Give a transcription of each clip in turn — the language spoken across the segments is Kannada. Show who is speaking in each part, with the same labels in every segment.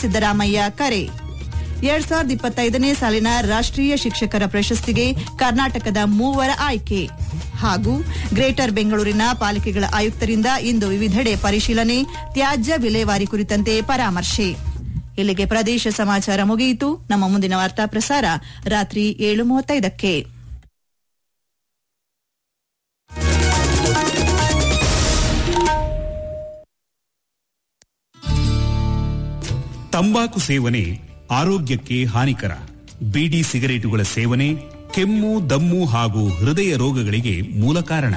Speaker 1: ಸಿದ್ದರಾಮಯ್ಯ ಕರೆ ಎರಡ್ ಸಾವಿರದ ಇಪ್ಪತ್ತೈದನೇ ಸಾಲಿನ ರಾಷ್ಟ್ರೀಯ ಶಿಕ್ಷಕರ ಪ್ರಶಸ್ತಿಗೆ ಕರ್ನಾಟಕದ ಮೂವರ ಆಯ್ಕೆ ಹಾಗೂ ಗ್ರೇಟರ್ ಬೆಂಗಳೂರಿನ ಪಾಲಿಕೆಗಳ ಆಯುಕ್ತರಿಂದ ಇಂದು ವಿವಿಧೆಡೆ ಪರಿಶೀಲನೆ ತ್ಯಾಜ್ಯ ವಿಲೇವಾರಿ ಕುರಿತಂತೆ ಪರಾಮರ್ಶೆ ಇಲ್ಲಿಗೆ ಪ್ರದೇಶ ಸಮಾಚಾರ ಮುಗಿಯಿತು ನಮ್ಮ ಮುಂದಿನ ವಾರ್ತಾ ಪ್ರಸಾರ ರಾತ್ರಿ ಏಳು ಮೂವತ್ತೈದಕ್ಕೆ
Speaker 2: ತಂಬಾಕು ಸೇವನೆ ಆರೋಗ್ಯಕ್ಕೆ ಹಾನಿಕರ ಬೀಡಿ ಸಿಗರೇಟುಗಳ ಸೇವನೆ ಕೆಮ್ಮು ದಮ್ಮು ಹಾಗೂ ಹೃದಯ ರೋಗಗಳಿಗೆ ಮೂಲ ಕಾರಣ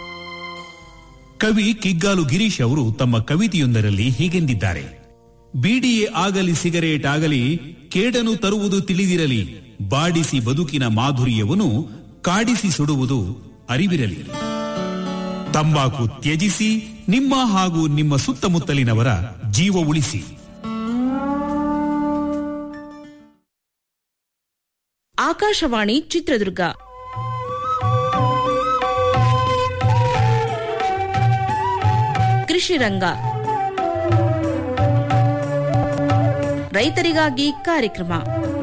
Speaker 2: ಕವಿ ಕಿಗ್ಗಾಲು ಗಿರೀಶ್ ಅವರು ತಮ್ಮ ಕವಿತೆಯೊಂದರಲ್ಲಿ ಹೀಗೆಂದಿದ್ದಾರೆ ಬೀಡಿಯೇ ಆಗಲಿ ಸಿಗರೇಟ್ ಆಗಲಿ ಕೇಡನು ತರುವುದು ತಿಳಿದಿರಲಿ ಬಾಡಿಸಿ ಬದುಕಿನ ಮಾಧುರ್ಯವನ್ನು ಕಾಡಿಸಿ ಸುಡುವುದು ಅರಿವಿರಲಿ ತಂಬಾಕು ತ್ಯಜಿಸಿ ನಿಮ್ಮ ಹಾಗೂ ನಿಮ್ಮ ಸುತ್ತಮುತ್ತಲಿನವರ ಜೀವ ಉಳಿಸಿ
Speaker 3: ಆಕಾಶವಾಣಿ ಚಿತ್ರದುರ್ಗ ಕೃಷಿ ರಂಗ ರೈತರಿಗಾಗಿ ಕಾರ್ಯಕ್ರಮ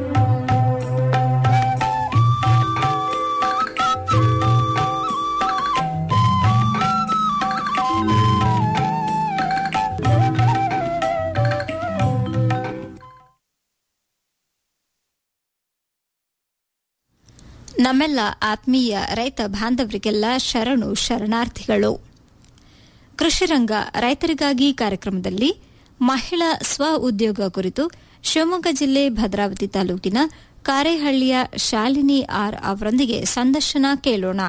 Speaker 4: ನಮ್ಮೆಲ್ಲ ಆತ್ಮೀಯ ರೈತ ಬಾಂಧವರಿಗೆಲ್ಲ ಶರಣು ಶರಣಾರ್ಥಿಗಳು ಕೃಷಿರಂಗ ರೈತರಿಗಾಗಿ ಕಾರ್ಯಕ್ರಮದಲ್ಲಿ ಮಹಿಳಾ ಸ್ವ ಉದ್ಯೋಗ ಕುರಿತು ಶಿವಮೊಗ್ಗ ಜಿಲ್ಲೆ ಭದ್ರಾವತಿ ತಾಲೂಕಿನ ಕಾರೇಹಳ್ಳಿಯ ಶಾಲಿನಿ ಆರ್ ಅವರೊಂದಿಗೆ ಸಂದರ್ಶನ ಕೇಳೋಣ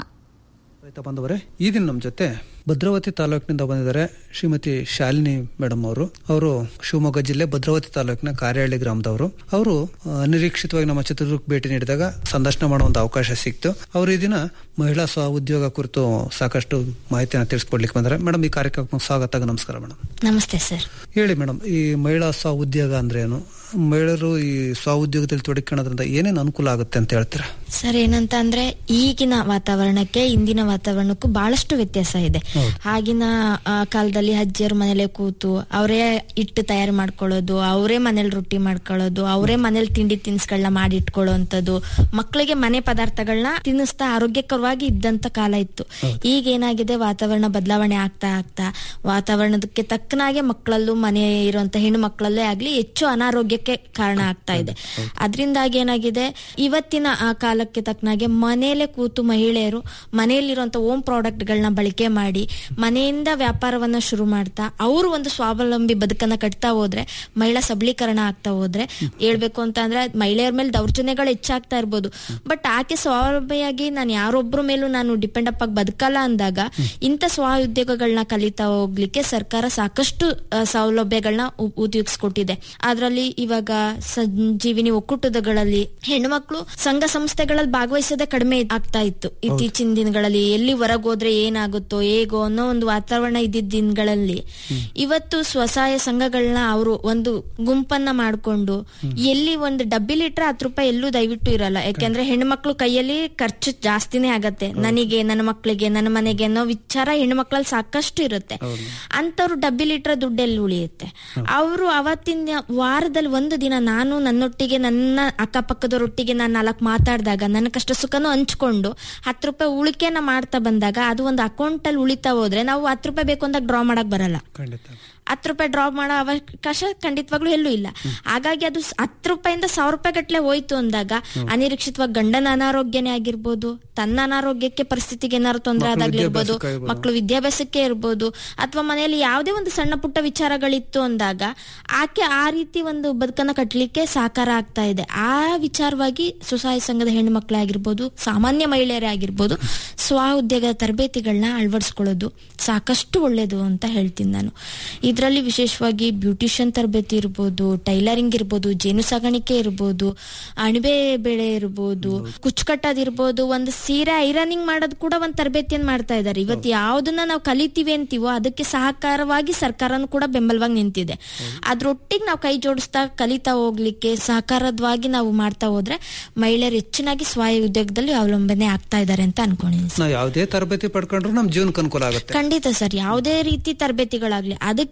Speaker 5: ರೈತ ಬಾಂಧವರೇ ಈ ದಿನ ನಮ್ಮ ಜೊತೆ ಭದ್ರಾವತಿ ತಾಲೂಕಿನಿಂದ ಬಂದಿದ್ದಾರೆ ಶ್ರೀಮತಿ ಶಾಲಿನಿ ಮೇಡಮ್ ಅವರು ಅವರು ಶಿವಮೊಗ್ಗ ಜಿಲ್ಲೆ ಭದ್ರಾವತಿ ತಾಲೂಕಿನ ಕಾರ್ಯಹಳ್ಳಿ ಗ್ರಾಮದವರು ಅವರು ಆ, ಅನಿರೀಕ್ಷಿತವಾಗಿ ನಮ್ಮ ಚಿತ್ರದುರ್ಗ ಭೇಟಿ ನೀಡಿದಾಗ ಸಂದರ್ಶನ ಮಾಡೋ ಒಂದು ಅವಕಾಶ ಸಿಕ್ತು ಅವರು ಈ ದಿನ ಮಹಿಳಾ ಸ್ವ ಉದ್ಯೋಗ ಕುರಿತು ಸಾಕಷ್ಟು ಮಾಹಿತಿಯನ್ನು ತಿಳಿಸ್ಕೊಡ್ಲಿಕ್ಕೆ ಬಂದರೆ ಮೇಡಮ್ ಈ ಕಾರ್ಯಕ್ರಮಕ್ಕೆ ಸ್ವಾಗತ ನಮಸ್ಕಾರ ಮೇಡಮ್
Speaker 6: ನಮಸ್ತೆ ಸರ್
Speaker 5: ಹೇಳಿ ಮೇಡಮ್ ಈ ಮಹಿಳಾ ಸ್ವ ಉದ್ಯೋಗ ಅಂದ್ರೆ ಏನು ಮಹಿಳೆಯರು ಈ ಸ್ವ ಉದ್ಯೋಗದಲ್ಲಿ ತೊಡಗಿಕೊಳ್ಳೋದ್ರಿಂದ ಏನೇನು ಅನುಕೂಲ ಆಗುತ್ತೆ ಅಂತ ಹೇಳ್ತೀರಾ
Speaker 6: ಸರ್ ಏನಂತ ಅಂದ್ರೆ ಈಗಿನ ವಾತಾವರಣಕ್ಕೆ ಇಂದಿನ ವಾತಾವರಣಕ್ಕೂ ಬಹಳಷ್ಟು ವ್ಯತ್ಯಾಸ ಇದೆ ಆಗಿನ ಆ, ಕಾಲದಲ್ಲಿ ಅಜ್ಜಿಯರು ಮನೇಲೆ ಕೂತು ಅವರೇ ಹಿಟ್ಟು ತಯಾರು ಮಾಡ್ಕೊಳ್ಳೋದು ಅವರೇ ಮನೇಲಿ ರೊಟ್ಟಿ ಮಾಡ್ಕೊಳ್ಳೋದು ಅವರೇ ಮನೇಲಿ ತಿಂಡಿ ತಿನಿಸುಗಳನ್ನ ಮಾಡಿ ಇಟ್ಕೊಳ್ಳೋಂಥದ್ದು ಮಕ್ಕಳಿಗೆ ಮನೆ ಪದಾರ್ಥಗಳನ್ನ ತಿನ್ನಿಸ್ತಾ ಆರೋಗ್ಯಕರವಾಗಿ ಇದ್ದಂತ ಕಾಲ ಇತ್ತು ಈಗ ಏನಾಗಿದೆ ವಾತಾವರಣ ಬದಲಾವಣೆ ಆಗ್ತಾ ಆಗ್ತಾ ವಾತಾವರಣದಕ್ಕೆ ತಕ್ಕನಾಗೆ ಮಕ್ಕಳಲ್ಲೂ ಮನೆ ಇರುವಂತ ಹೆಣ್ಣು ಮಕ್ಕಳಲ್ಲೇ ಆಗ್ಲಿ ಹೆಚ್ಚು ಅನಾರೋಗ್ಯಕ್ಕೆ ಕಾರಣ ಆಗ್ತಾ ಇದೆ ಅದರಿಂದಾಗಿ ಏನಾಗಿದೆ ಇವತ್ತಿನ ಆ ಕಾಲಕ್ಕೆ ತಕ್ಕನಾಗೆ ಮನೆಯಲ್ಲೇ ಕೂತು ಮಹಿಳೆಯರು ಮನೆಯಲ್ಲಿರುವಂತ ಓಮ್ ಪ್ರಾಡಕ್ಟ್ ಗಳನ್ನ ಬಳಕೆ ಮಾಡಿ ಮನೆಯಿಂದ ವ್ಯಾಪಾರವನ್ನ ಶುರು ಮಾಡ್ತಾ ಅವರು ಒಂದು ಸ್ವಾವಲಂಬಿ ಬದುಕನ್ನ ಕಟ್ತಾ ಹೋದ್ರೆ ಮಹಿಳಾ ಸಬಲೀಕರಣ ಆಗ್ತಾ ಹೋದ್ರೆ ಹೇಳ್ಬೇಕು ಅಂತ ಅಂದ್ರೆ ಮಹಿಳೆಯರ ಮೇಲೆ ದೌರ್ಜನ್ಯಗಳು ಹೆಚ್ಚಾಗ್ತಾ ಇರ್ಬೋದು ಬಟ್ ಆಕೆ ಸ್ವಾವಲಂಬಿಯಾಗಿ ನಾನು ಯಾರೊಬ್ರ ಮೇಲೂ ನಾನು ಡಿಪೆಂಡ್ ಅಪ್ ಆಗಿ ಬದುಕಲ್ಲ ಅಂದಾಗ ಇಂಥ ಸ್ವ ಉದ್ಯೋಗಗಳನ್ನ ಕಲಿತಾ ಹೋಗ್ಲಿಕ್ಕೆ ಸರ್ಕಾರ ಸಾಕಷ್ಟು ಆ, ಸೌಲಭ್ಯಗಳನ್ನ ಉ- ಉಪಯೋಗಿಸ್ಕೊಟ್ಟಿದೆ ಅದರಲ್ಲಿ ಇವಾಗ ಸಂಜೀವಿನಿ ಒಕ್ಕೂಟಗಳಲ್ಲಿ ಹೆಣ್ಮಕ್ಳು ಸಂಘ ಸಂಸ್ಥೆಗಳಲ್ಲಿ ಭಾಗವಹಿಸೋದೇ ಕಡಿಮೆ ಆಗ್ತಾ ಇತ್ತು ಇತ್ತೀಚಿನ ದಿನಗಳಲ್ಲಿ ಎಲ್ಲಿ ಹೊರಗೋದ್ರೆ ಏನಾಗುತ್ತೋ ಹೇಗೋ ಅನ್ನೋ ಒಂದು ವಾತಾವರಣ ಇದ್ದಿದ್ದ ದಿನಗಳಲ್ಲಿ ಇವತ್ತು ಸ್ವಸಹಾಯ ಸಂಘಗಳನ್ನ ಅವರು ಒಂದು ಗುಂಪನ್ನ ಮಾಡ್ಕೊಂಡು ಎಲ್ಲಿ ಒಂದು ಡಬ್ಬಿಲಿ ಇಟ್ರೆ ಹತ್ತು ರೂಪಾಯಿ ಎಲ್ಲೂ ದಯವಿಟ್ಟು ಇರಲ್ಲ ಯಾಕೆಂದ್ರೆ ಹೆಣ್ಮಕ್ಳು ಕೈಯಲ್ಲಿ ಖರ್ಚು ಜಾಸ್ತಿನೇ ಆಗತ್ತೆ ನನಗೆ ನನ್ನ ಮಕ್ಕಳಿಗೆ ನನ್ನ ಮನೆಗೆ ಅನ್ನೋ ವಿಚಾರ ಹೆಣ್ಮಕ್ಳಲ್ಲಿ ಸಾಕಷ್ಟು ಇರುತ್ತೆ ಅಂತವ್ರು ಡಬ್ಬಿಲಿ ಇಟ್ರೆ ದುಡ್ಡೆಲ್ಲಿ ಉಳಿಯುತ್ತೆ ಅವರು ಅವತ್ತಿನ ವಾರದಲ್ಲಿ ಒಂದು ದಿನ ನಾನು ನನ್ನೊಟ್ಟಿಗೆ ನನ್ನ ಅಕ್ಕಪಕ್ಕದವರೊಟ್ಟಿಗೆ ನಾನು ನಾಲ್ಕು ಮಾತಾಡಿದಾಗ ನನ್ನ ಕಷ್ಟ ಸುಖನೂ ಹಂಚ್ಕೊಂಡು ಹತ್ತು ರೂಪಾಯಿ ಉಳಿಕೆನ ಮಾಡ್ತಾ ಬಂದಾಗ ಅದು ಒಂದು ಅಕೌಂಟ್ ಅಲ್ಲಿ ಉಳಿತಾ ಹೋದ್ರೆ ನಾವು ಹತ್ತು ರೂಪಾಯಿ ಬೇಕು ಅಂದಾಗ ಡ್ರಾ ಮಾಡಕ್ ಬರಲ್ಲ
Speaker 5: ಖಂಡಿತ
Speaker 6: ಹತ್ತು ರೂಪಾಯಿ ಡ್ರಾಪ್ ಮಾಡೋ ಅವಕಾಶ ಖಂಡಿತವಾಗ್ಲೂ ಎಲ್ಲೂ ಇಲ್ಲ ಹಾಗಾಗಿ ಅದು ಸ್- ಹತ್ತು ರೂಪಾಯಿಂದ ಸಾವಿರ ರೂಪಾಯಿ ಗಟ್ಲೆ ಹೋಯ್ತು ಅಂದಾಗ ಅನಿರೀಕ್ಷಿತವಾಗಿ ಗಂಡನ ಅನಾರೋಗ್ಯನೇ ಆಗಿರ್ಬೋದು ತನ್ನ ಅನಾರೋಗ್ಯಕ್ಕೆ ಪರಿಸ್ಥಿತಿಗೆ ಏನಾದ್ರು ತೊಂದರೆ
Speaker 5: ಮಕ್ಳ
Speaker 6: ಆದಾಗ್ಲಿರ್ಬೋದು
Speaker 5: ವಿದ್ಯಾಭ್ಯಾಸಕ್ಕೆ ಇರ್ಬೋದು.
Speaker 6: ಮಕ್ಕಳು ವಿದ್ಯಾಭ್ಯಾಸಕ್ಕೆ ಇರ್ಬೋದು ಅಥವಾ ಮನೆಯಲ್ಲಿ ಯಾವುದೇ ಒಂದು ಸಣ್ಣ ಪುಟ್ಟ ವಿಚಾರಗಳಿತ್ತು ಅಂದಾಗ ಆಕೆ ಆ ರೀತಿ ಒಂದು ಬದುಕನ್ನ ಕಟ್ಟಲಿಕ್ಕೆ ಸಹಕಾರ ಆಗ್ತಾ ಇದೆ ಆ ವಿಚಾರವಾಗಿ ಸ್ವಸಹಾಯ ಸಂಘದ ಹೆಣ್ಣು ಮಕ್ಕಳೇ ಆಗಿರ್ಬೋದು ಸಾಮಾನ್ಯ ಮಹಿಳೆಯರೇ ಆಗಿರ್ಬೋದು ಸ್ವ ಉದ್ಯೋಗ ತರಬೇತಿಗಳನ್ನ ಅಳವಡಿಸ್ಕೊಳ್ಳೋದು ಸಾಕಷ್ಟು ಒಳ್ಳೇದು ಅಂತ ಹೇಳ್ತೀನಿ ನಾನು ಇದರಲ್ಲಿ ವಿಶೇಷವಾಗಿ ಬ್ಯೂಟಿಷಿಯನ್ ತರಬೇತಿ ಇರ್ಬೋದು ಟೈಲರಿಂಗ್ ಇರ್ಬೋದು ಜೇನು ಸಾಗಾಣಿಕೆ ಇರ್ಬೋದು ಅಣಬೆ ಬೆಳೆ ಇರ್ಬೋದು ಕುಚ್ಚುಕಟ್ಟೋದಿರ್ಬೋದು ಒಂದು ಸೀರೆ ಐರನಿಂಗ್ ಮಾಡೋದು ಕೂಡ ಒಂದು ತರಬೇತಿಯನ್ನು ಮಾಡ್ತಾ ಇದ್ದಾರೆ ಇವತ್ತು ಯಾವ್ದನ್ನ ನಾವು ಕಲಿತೀವಿ ಅಂತೀವೋ ಅದಕ್ಕೆ ಸಹಕಾರವಾಗಿ ಸರ್ಕಾರನು ಕೂಡ ಬೆಂಬಲವಾಗಿ ನಿಂತಿದೆ ಅದ್ರೊಟ್ಟಿಗೆ ನಾವು ಕೈ ಜೋಡಿಸ್ತಾ ಕಲಿತಾ ಹೋಗ್ಲಿಕ್ಕೆ ಸಹಕಾರದವಾಗಿ ನಾವು ಮಾಡ್ತಾ ಹೋದ್ರೆ ಮಹಿಳೆಯರು ಹೆಚ್ಚಿನಾಗಿ ಸ್ವಯ ಉದ್ಯೋಗದಲ್ಲಿ ಅವಲಂಬನೆ ಆಗ್ತಾ ಇದ್ದಾರೆ ಅಂತ ಅನ್ಕೊಂಡಿದ್ದೀನಿ
Speaker 5: ನಾವು ಯಾವುದೇ ತರಬೇತಿ ಪಡ್ಕೊಂಡ್ರು ನಮ್ಮ ಜೀವನಕ್ಕೆ ಅನುಕೂಲ ಆಗುತ್ತೆ
Speaker 6: ಖಂಡಿತ ಸರ್ ಯಾವುದೇ ರೀತಿ ತರಬೇತಿಗಳಾಗ್ಲಿ ಅದಕ್ಕೆ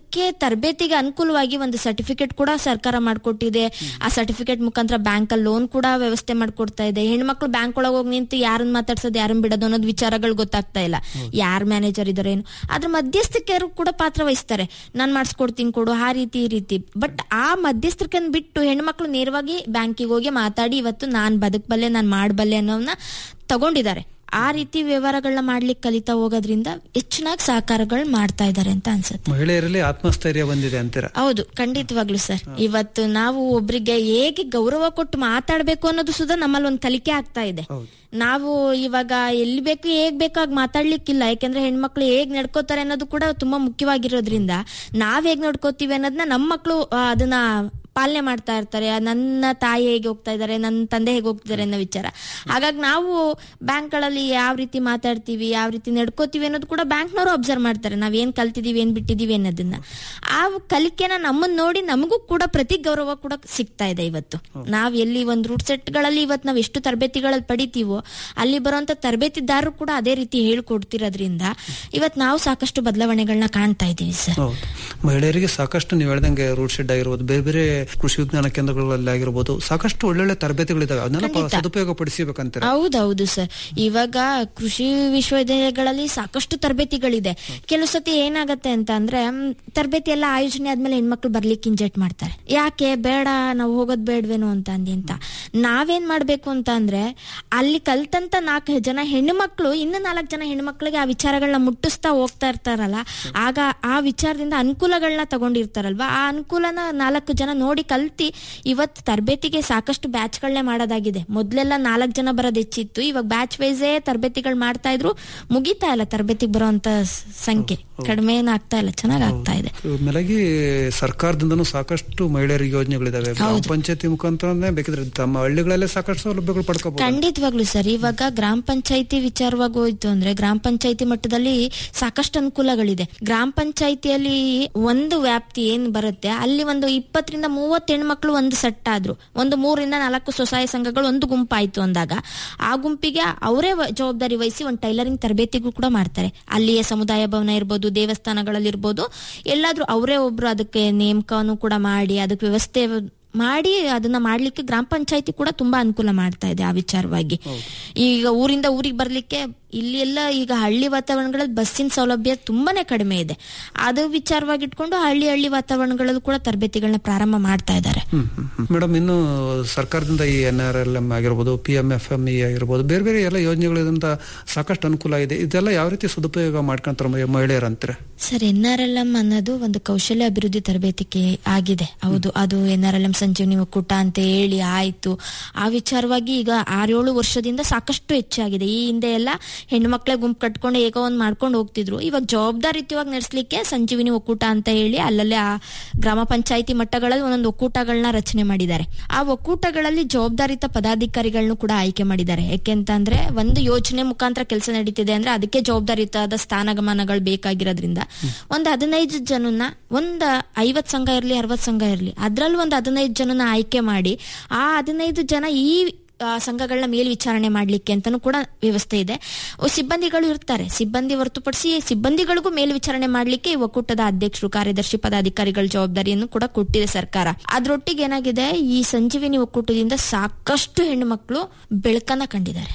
Speaker 6: ಅದಕ್ಕೆ ತರಬೇತಿಗೆ ಅನುಕೂಲವಾಗಿ ಒಂದು ಸರ್ಟಿಫಿಕೇಟ್ ಕೂಡ ಸರ್ಕಾರ ಮಾಡ್ಕೊಟ್ಟಿದೆ ಆ ಸರ್ಟಿಫಿಕೇಟ್ ಮುಖಾಂತರ ಬ್ಯಾಂಕ್ ಅಲ್ಲಿ ಲೋನ್ ಕೂಡ ವ್ಯವಸ್ಥೆ ಮಾಡ್ಕೊಡ್ತಾ ಇದೆ ಹೆಣ್ಮಕ್ಳು ಬ್ಯಾಂಕ್ ಒಳಗೆ ಹೋಗಿ ನಿಂತು ಯಾರನ್ನ ಮಾತಾಡ್ಸೋದು ಯಾರನ್ನ ಬಿಡೋದು ಅನ್ನೋದು ವಿಚಾರಗಳು ಗೊತ್ತಾಗ್ತಾ ಇಲ್ಲ ಯಾರ್ ಮ್ಯಾನೇಜರ್ ಇದಾರೆ ಏನು ಅದ್ರ ಮಧ್ಯಸ್ಥಿಕೆಯರು ಕೂಡ ಪಾತ್ರ ವಹಿಸ್ತಾರೆ ನಾನ್ ಮಾಡಿಸ್ಕೊಡ್ತೀನಿ ಕೊಡು ಆ ರೀತಿ ಈ ರೀತಿ ಬಟ್ ಆ ಮಧ್ಯಸ್ಥಿಕೆನ್ ಬಿಟ್ಟು ಹೆಣ್ಮಕ್ಳು ನೇರವಾಗಿ ಬ್ಯಾಂಕಿಗೆ ಹೋಗಿ ಮಾತಾಡಿ ಇವತ್ತು ನಾನ್ ಬದುಕಬಲ್ಲೆ ನಾನ್ ಮಾಡಬಲ್ಲೆ ಅನ್ನೋನ್ನ ತಗೊಂಡಿದ್ದಾರೆ ಆ ರೀತಿ ವ್ಯವಹಾರಗಳನ್ನ ಮಾಡ್ಲಿಕ್ಕೆ ಕಲಿತಾ ಹೋಗೋದ್ರಿಂದ ಹೆಚ್ಚಿನಾಗಿ ಸಹಕಾರಗಳು ಮಾಡ್ತಾ ಇದ್ದಾರೆ ಅಂತ ಅನ್ಸುತ್ತೆ
Speaker 5: ಮಹಿಳೆಯರಲ್ಲಿ ಆತ್ಮಸ್ಥೈರ್ಯ ಬಂದಿದೆ ಅಂತೀರಾ
Speaker 6: ಹೌದು ಖಂಡಿತವಾಗ್ಲು ಸರ್ ಇವತ್ತು ನಾವು ಒಬ್ರಿಗೆ ಹೇಗೆ ಗೌರವ ಕೊಟ್ಟು ಮಾತಾಡ್ಬೇಕು ಅನ್ನೋದು ಸುಧಾ ನಮ್ಮಲ್ಲಿ ಒಂದು ಕಲಿಕೆ ಆಗ್ತಾ ಇದೆ ನಾವು ಇವಾಗ ಎಲ್ಲಿ ಬೇಕು ಹೇಗ್ ಬೇಕು ಆಗ ಮಾತಾಡ್ಲಿಕ್ಕಿಲ್ಲ ಯಾಕಂದ್ರೆ ಹೆಣ್ಮಕ್ಳು ಹೇಗ್ ನಡ್ಕೋತಾರೆ ಅನ್ನೋದು ಕೂಡ ತುಂಬಾ ಮುಖ್ಯವಾಗಿರೋದ್ರಿಂದ ನಾವ್ ಹೇಗ್ ನಡ್ಕೋತೀವಿ ಅನ್ನೋದನ್ನ ನಮ್ಮ ಮಕ್ಕಳು ಅದನ್ನ ಪಾಲನೆ ಮಾಡ್ತಾ ಇರ್ತಾರೆ ನನ್ನ ತಾಯಿ ಹೇಗೆ ಹೋಗ್ತಾ ಇದ್ದಾರೆ ನನ್ನ ತಂದೆ ಹೇಗೆ ಹೋಗ್ತಿದ್ದಾರೆ ಅನ್ನೋ ವಿಚಾರ ಹಾಗಾಗಿ ನಾವು ಬ್ಯಾಂಕ್ಗಳಲ್ಲಿ ಯಾವ ರೀತಿ ಮಾತಾಡ್ತೀವಿ ಯಾವ ರೀತಿ ನಡ್ಕೋತೀವಿ ಅನ್ನೋದು ಕೂಡ ಬ್ಯಾಂಕ್ನವರು ಅಬ್ಸರ್ವ್ ಮಾಡ್ತಾರೆ ನಾವ್ ಏನ್ ಕಲ್ತಿದೀವಿ ಏನ್ ಬಿಟ್ಟಿದೀವಿ ಅನ್ನೋದನ್ನ ಆ ಕಲಿಕೆನ ನಮ್ಮನ್ನ ನೋಡಿ ನಮಗೂ ಕೂಡ ಪ್ರತಿ ಗೌರವ ಕೂಡ ಸಿಗ್ತಾ ಇದೆ ಇವತ್ತು ನಾವ್ ಎಲ್ಲಿ ಒಂದು ರೂಟ್ ಸೆಟ್ ಗಳಲ್ಲಿ ಇವತ್ತು ನಾವ್ ಎಷ್ಟು ತರಬೇತಿಗಳಲ್ಲಿ ಪಡಿತೀವೋ ಅಲ್ಲಿ ಬರುವಂತ ತರಬೇತಿದಾರರು ಕೂಡ ಅದೇ ರೀತಿ ಹೇಳ್ಕೊಡ್ತಿರೋದ್ರಿಂದ ಇವತ್ ನಾವು ಸಾಕಷ್ಟು ಬದಲಾವಣೆಗಳನ್ನ ಕಾಣ್ತಾ ಇದೀವಿ ಸರ್
Speaker 5: ಹೌದು ಮಹಿಳೆಯರಿಗೆ ಸಾಕಷ್ಟು ನೀವು ಹೇಳ್ದಂಗೆ ರೂಟ್ ಶೆಡ್ ಆಗಿರ್ಬೋದು ಬೇರೆ ಬೇರೆ ಕೃಷಿ ವಿಜ್ಞಾನ ಕೇಂದ್ರಗಳಲ್ಲಿ ಆಗಿರ್ಬೋದು ಸಾಕಷ್ಟು ಒಳ್ಳೊಳ್ಳೆ ತರಬೇತಿಗಳಿದಾವೆ ಅದನ್ನೆಲ್ಲ ಪ- ಸದುಪಯೋಗ ಪಡಿಸಬೇಕಂತೀರ
Speaker 6: ಹೌದೌದು ಸರ್ ಇವಾಗ ಕೃಷಿ ವಿಶ್ವವಿದ್ಯಾಲಯಗಳಲ್ಲಿ ಸಾಕಷ್ಟು ತರಬೇತಿಗಳಿದೆ ಕೆಲವು ಸತಿ ಏನಾಗತ್ತೆ ಅಂತ ಅಂದ್ರೆ ಮ್, ತರಬೇತಿ ಎಲ್ಲ ಆಯೋಜನೆ ಆದ್ಮೇಲೆ ಹೆಣ್ಮಕ್ಳು ಬರ್ಲಿಕ್ಕೆ ಇಂಜೆಕ್ಟ್ ಮಾಡ್ತಾರೆ ಯಾಕೆ ಬೇಡ ನಾವು ಹೋಗೋದ್ ಬೇಡವೇನೋ ಅಂತ ಅಂದಿ ಅಂತ ನಾವೇನ್ ಮಾಡ್ಬೇಕು ಅಂತ ಅಂದ್ರೆ ಅಲ್ಲಿ ಕಲ್ತಂತ ನಾಲ್ಕು ಜನ ಹೆಣ್ಮಕ್ಳು ಇನ್ನು ನಾಲ್ಕು ಜನ ಹೆಣ್ಮಕ್ಳಿಗೆ ಆ ವಿಚಾರಗಳನ್ನ ಮುಟ್ಟಿಸ್ತಾ ಹೋಗ್ತಾ ಇರ್ತಾರಲ್ಲ ಆಗ ಆ ವಿಚಾರದಿಂದ ಅನುಕೂಲಗಳನ್ನ ತಗೊಂಡಿರ್ತಾರಲ್ವಾ ಆ ಅನುಕೂಲನ ನಾಲ್ಕು ಜನ ನೋಡಿ ಕಲ್ತಿ ಇವತ್ತು ತರಬೇತಿಗೆ ಸಾಕಷ್ಟು ಬ್ಯಾಚ್ಗಳನ್ನೇ ಮಾಡೋದಾಗಿದೆ ಮೊದ್ಲೆಲ್ಲ ನಾಲ್ಕು ಜನ ಬರೋದು ಹೆಚ್ಚಿತ್ತು ಇವಾಗ ಬ್ಯಾಚ್ ವೈಸೇ ತರಬೇತಿಗಳು ಮಾಡ್ತಾ ಇದ್ರು ಮುಗಿತಾ ಇಲ್ಲ ತರಬೇತಿಗೆ ಬರುವಂತ ಸ- ಸಂಖ್ಯೆ ಕಡಿಮೆ ಏನಾಗ್ತಾ ಇಲ್ಲ ಚೆನ್ನಾಗ್ ಆಗ್ತಾ ಇದೆ
Speaker 5: ಮೇಲಾಗಿ ಸರ್ಕಾರದಿಂದನೂ ಸಾಕಷ್ಟು ಮಹಿಳೆಯರಿಗೆ ಯೋಜನೆಗಳಿದಾವೆ ಗ್ರಾಮ ಪಂಚಾಯತಿ ಮುಖಾಂತರನೇ ಬೇಕಿದ್ರೆ ತಮ್ಮ ಹಳ್ಳಿಗಳಲ್ಲೇ ಸಾಕಷ್ಟು ಸೌಲಭ್ಯಗಳು ಪಡ್ಕೋಬಹುದು
Speaker 6: ಖಂಡಿತವಾಗ್ಲು ಸರ್ ಇವಾಗ ಗ್ರಾಮ ಪಂಚಾಯತಿ ವಿಚಾರವಾಗಿ ಹೋಯ್ತು ಅಂದ್ರೆ ಗ್ರಾಮ ಪಂಚಾಯತಿ ಮಟ್ಟದಲ್ಲಿ ಸಾಕಷ್ಟು ಅನುಕೂಲಗಳಿದೆ ಗ್ರಾಮ ಪಂಚಾಯತಿಯಲ್ಲಿ ಒಂದು ವ್ಯಾಪ್ತಿ ಏನ್ ಬರುತ್ತೆ ಅಲ್ಲಿ ಒಂದು ಇಪ್ಪತ್ತರಿಂದ ಮೂವತ್ತು ಹೆಣ್ಮಕ್ಳು ಒಂದು ಸೆಟ್ ಆದ್ರು ಒಂದು ಮೂರರಿಂದ ನಾಲ್ಕು ಸ್ವಸಹಾಯ ಸಂಘಗಳು ಒಂದು ಗುಂಪಾಯ್ತು ಅಂದಾಗ ಆ ಗುಂಪಿಗೆ ಅವರೇ ಜವಾಬ್ದಾರಿ ವಹಿಸಿ ಒಂದು ಟೈಲರಿಂಗ್ ತರಬೇತಿಗೂ ಕೂಡ ಮಾಡ್ತಾರೆ ಅಲ್ಲಿಯೇ ಸಮುದಾಯ ಭವನ ಇರ್ಬೋದು ದೇವಸ್ಥಾನಗಳಲ್ಲಿ ಇರ್ಬೋದು ಎಲ್ಲಾದ್ರೂ ಅವರೇ ಒಬ್ರು ಅದಕ್ಕೆ ನೇಮಕವನ್ನು ಕೂಡ ಮಾಡಿ ಅದಕ್ಕೆ ವ್ಯವಸ್ಥೆ ಮಾಡಿ ಅದನ್ನ ಮಾಡ್ಲಿಕ್ಕೆ ಗ್ರಾಮ ಪಂಚಾಯತಿ ಕೂಡ ತುಂಬಾ ಅನುಕೂಲ ಮಾಡ್ತಾ ಇದೆ ಆ ವಿಚಾರವಾಗಿ ಈಗ ಊರಿಂದ ಊರಿಗೆ ಬರ್ಲಿಕ್ಕೆ ಇಲ್ಲಿ ಎಲ್ಲ ಈಗ ಹಳ್ಳಿ ವಾತಾವರಣಗಳಲ್ಲಿ ಬಸ್ಸಿನ ಸೌಲಭ್ಯ ತುಂಬಾನೇ ಕಡಿಮೆ ಇದೆ ಅದು ವಿಚಾರವಾಗಿ ಇಟ್ಕೊಂಡು ಹಳ್ಳಿ ಹಳ್ಳಿ ವಾತಾವರಣಗಳಲ್ಲೂ ಕೂಡ ತರಬೇತಿಗಳನ್ನ ಪ್ರಾರಂಭ ಮಾಡ್ತಾ ಇದ್ದಾರೆ
Speaker 5: ಮೇಡಮ್ ಇನ್ನು ಸರ್ಕಾರದಿಂದ ಈ ಎನ್ ಆರ್ ಎಲ್ ಎಂ ಆಗಿರ್ಬೋದು P M F M E ಆಗಿರ್ಬೋದು ಬೇರೆ ಬೇರೆ ಎಲ್ಲ ಯೋಜನೆಗಳಿಂದ ಸಾಕಷ್ಟು ಅನುಕೂಲ ಇದೆ ಇದೆಲ್ಲ ಯಾವ ರೀತಿ ಸದುಪಯೋಗ ಮಾಡ್ಕೊಂತಾರೆ ಮಹಿ- ಮಹಿಳೆಯರಂತಾರೆ
Speaker 6: sir N R L M ಅನ್ನೋದು ಒಂದು ಕೌಶಲ್ಯ ಅಭಿವೃದ್ಧಿ ತರಬೇತಿಗೆ ಆಗಿದೆ ಹೌದು ಅದು N R L M Sanjeevini ಒಕ್ಕೂಟ ಅಂತ ಹೇಳಿ ಆಯ್ತು ಆ ವಿಚಾರವಾಗಿ ಈಗ ಆರೇಳು ವರ್ಷದಿಂದ ಸಾಕಷ್ಟು ಹೆಚ್ಚಾಗಿದೆ ಈ ಹಿಂದೆ ಎಲ್ಲ ಹೆಣ್ಮಕ್ಳೆ ಗುಂಪು ಕಟ್ಕೊಂಡು ಹೇಗೋ ಒಂದ್ ಮಾಡ್ಕೊಂಡು ಹೋಗ್ತಿದ್ರು ಇವಾಗ ಜವಾಬ್ದಾರಿಯುತವಾಗಿ ನಡೆಸಲಿಕ್ಕೆ ಸಂಜೀವಿನಿ ಒಕ್ಕೂಟ ಅಂತ ಹೇಳಿ ಅಲ್ಲಲ್ಲೇ ಆ ಗ್ರಾಮ ಪಂಚಾಯತಿ ಮಟ್ಟಗಳಲ್ಲಿ ಒಂದೊಂದು ಒಕ್ಕೂಟಗಳನ್ನ ರಚನೆ ಮಾಡಿದ್ದಾರೆ ಆ ಒಕ್ಕೂಟಗಳಲ್ಲಿ ಜವಾಬ್ದಾರಿತ ಪದಾಧಿಕಾರಿಗಳನ್ನು ಕೂಡ ಆಯ್ಕೆ ಮಾಡಿದ್ದಾರೆ ಯಾಕೆಂತಂದ್ರೆ ಒಂದು ಯೋಜನೆ ಮುಖಾಂತರ ಕೆಲಸ ನಡೀತಿದೆ ಅಂದ್ರೆ ಅದಕ್ಕೆ ಜವಾಬ್ದಾರಿತಾದ ಸ್ಥಾನಗಮನಗಳು ಬೇಕಾಗಿರೋದ್ರಿಂದ ಒಂದು ಹದಿನೈದು ಜನನ್ನ ಒಂದ್ ಐವತ್ ಸಂಘ ಇರ್ಲಿ ಅರವತ್ ಸಂಘ ಇರ್ಲಿ ಅದ್ರಲ್ಲಿ ಒಂದು ಹದಿನೈದು ಜನನ ಆಯ್ಕೆ ಮಾಡಿ ಆ ಹದಿನೈದು ಜನ ಈ ಆ, ಸಂಘಗಳನ್ನ ಮೇಲ್ವಿಚಾರಣೆ ಮಾಡ್ಲಿಕ್ಕೆ ಅಂತಾನು ಕೂಡ ವ್ಯವಸ್ಥೆ ಇದೆ ಓ, ಸಿಬ್ಬಂದಿಗಳು ಇರ್ತಾರೆ ಸಿಬ್ಬಂದಿ ಹೊರತುಪಡಿಸಿ ಸಿಬ್ಬಂದಿಗಳಿಗೂ ಮೇಲ್ವಿಚಾರಣೆ ಮಾಡ್ಲಿಕ್ಕೆ ಈ ಒಕ್ಕೂಟದ ಅಧ್ಯಕ್ಷರು ಕಾರ್ಯದರ್ಶಿ ಪದಾಧಿಕಾರಿಗಳ ಜವಾಬ್ದಾರಿಯನ್ನು ಕೂಡ ಕೊಟ್ಟಿದೆ ಸರ್ಕಾರ ಅದ್ರೊಟ್ಟಿಗೆ ಏನಾಗಿದೆ ಈ ಸಂಜೀವಿನಿ ಒಕ್ಕೂಟದಿಂದ ಸಾಕಷ್ಟು ಹೆಣ್ಣು ಮಕ್ಕಳು ಬೆಳಕನ್ನ ಕಂಡಿದ್ದಾರೆ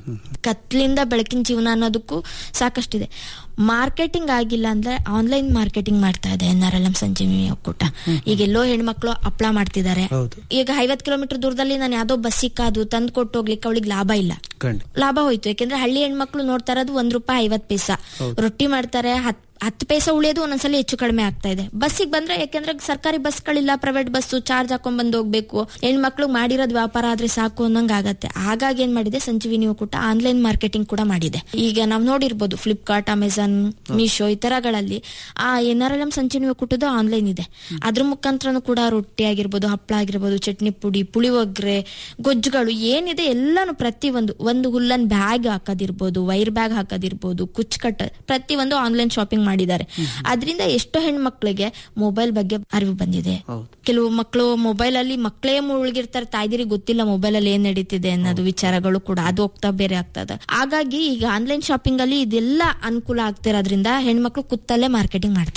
Speaker 6: ಕತ್ಲಿಂದ ಬೆಳಕಿನ ಜೀವನ ಅನ್ನೋದಕ್ಕೂ ಸಾಕಷ್ಟಿದೆ ಮಾರ್ಕೆಟಿಂಗ್ ಆಗಿಲ್ಲ ಅಂದ್ರೆ ಆನ್ಲೈನ್ ಮಾರ್ಕೆಟಿಂಗ್ ಮಾಡ್ತಾ ಇದೆ N R L M Sanjeevini ಒಕ್ಕೂಟ ಈಗ ಎಲ್ಲೋ ಹೆಣ್ಮಕ್ಳು ಹಪ್ಳ ಮಾಡ್ತಿದ್ದಾರೆ
Speaker 5: ಹೌದು.
Speaker 6: ಈಗ ಐವತ್ ಕಿಲೋಮೀಟರ್ ದೂರದಲ್ಲಿ ನಾನು ಯಾವ್ದೋ ಬಸ್ಸಿಗೆ ಕಾದು ತಂದು ಕೊಟ್ಟು ಹೋಗ್ಲಿಕ್ಕೆ ಅವಳಿಗೆ ಲಾಭ ಇಲ್ಲ
Speaker 5: ಖಂಡಿತ
Speaker 6: ಲಾಭ ಹೋಯ್ತು ಯಾಕಂದ್ರೆ ಹಳ್ಳಿ ಹೆಣ್ಮಕ್ಳು ನೋಡ್ತಾ ಇರೋದು ಒಂದ್ ರೂಪಾಯಿ ಐವತ್ ಪೈಸಾ ರೊಟ್ಟಿ ಮಾಡ್ತಾರೆ ಹತ್ ಹತ್ತು ಪೈಸಾ ಉಳಿಯೋದು ಒಂದೊಂದ್ಸಲಿ ಹೆಚ್ಚು ಕಡಿಮೆ ಆಗ್ತಾ ಇದೆ ಬಸ್ಸಿಗೆ ಬಂದ್ರೆ ಯಾಕಂದ್ರೆ ಸರ್ಕಾರಿ ಬಸ್ಗಳಿಲ್ಲ ಪ್ರೈವೇಟ್ ಬಸ್ಸು ಚಾರ್ಜ್ ಹಾಕೊಂಡ್ ಬಂದು ಹೋಗ್ಬೇಕು ಹೆಣ್ಮಕ್ಳು ಮಾಡಿರೋದ್ ವ್ಯಾಪಾರ ಆದ್ರೆ ಸಾಕು ಅನ್ನಂಗ್ ಆಗತ್ತೆ ಹಾಗಾಗಿ ಏನ್ ಮಾಡಿದೆ ಸಂಜೀವಿನಿ ಒಕ್ಕೂಟ ಆನ್ಲೈನ್ ಮಾರ್ಕೆಟಿಂಗ್ ಕೂಡ ಮಾಡಿದೆ ಈಗ ನಾವ್ ನೋಡಿರ್ಬೋದು ಫ್ಲಿಪ್ಕಾರ್ಟ್ ಅಮೆಝಾನ್ ಮೀಶೋ ಈ ತರಗಳಲ್ಲಿ ಆ N R L M Sanjeevini ಒಕ್ಕೂಟದ ಆನ್ಲೈನ್ ಇದೆ ಅದ್ರ ಮುಖಾಂತರನು ಕೂಡ ರೊಟ್ಟಿ ಆಗಿರ್ಬೋದು ಹಪ್ಪಳ ಆಗಿರ್ಬೋದು ಚಟ್ನಿ ಪುಡಿ ಪುಳಿಯೋಗ್ರೆ ಗೊಜ್ಜುಗಳು ಏನಿದೆ ಎಲ್ಲಾನು ಪ್ರತಿ ಒಂದು ಒಂದು ಹುಲ್ಲನ್ ಬ್ಯಾಗ್ ಹಾಕೋದಿರ್ಬೋದು ವೈರ್ ಬ್ಯಾಗ್ ಹಾಕೋದಿರ್ಬೋದು ಕುಚ್ಚುಕಟ್ಟ ಪ್ರತಿ ಒಂದು ಆನ್ಲೈನ್ ಶಾಪಿಂಗ್ ಮಾಡಿದ್ದಾರೆ ಅದರಿಂದ ಎಷ್ಟೋ ಹೆಣ್ಮಕ್ಳಿಗೆ ಮೊಬೈಲ್ ಬಗ್ಗೆ ಅರಿವು ಬಂದಿದೆ ಕೆಲವು ಮಕ್ಕಳು ಮೊಬೈಲ್ ಅಲ್ಲಿ ಮಕ್ಕಳೇ ಮುಳುಗಿರ್ತಾರೆ ತಾಯ್ದಿರಿಗೆ ಗೊತ್ತಿಲ್ಲ ಮೊಬೈಲ್ ಅಲ್ಲಿ ಏನ್ ನಡೀತಿದೆ ಅನ್ನೋದು ವಿಚಾರಗಳು ಕೂಡ ಅದು ಹೋಗ್ತಾ ಬೇರೆ ಆಗ್ತದೆ ಹಾಗಾಗಿ ಈಗ ಆನ್ಲೈನ್ ಶಾಪಿಂಗ್ ಅಲ್ಲಿ ಇದೆಲ್ಲ ಅನುಕೂಲ ಆಗ್ತಿರೋದ್ರಿಂದ ಹೆಣ್ಮಕ್ಳು ಕುತ್ತಲ್ಲೇ ಮಾರ್ಕೆಟಿಂಗ್ ಮಾಡ್ತಾ ಇದ್ದಾರೆ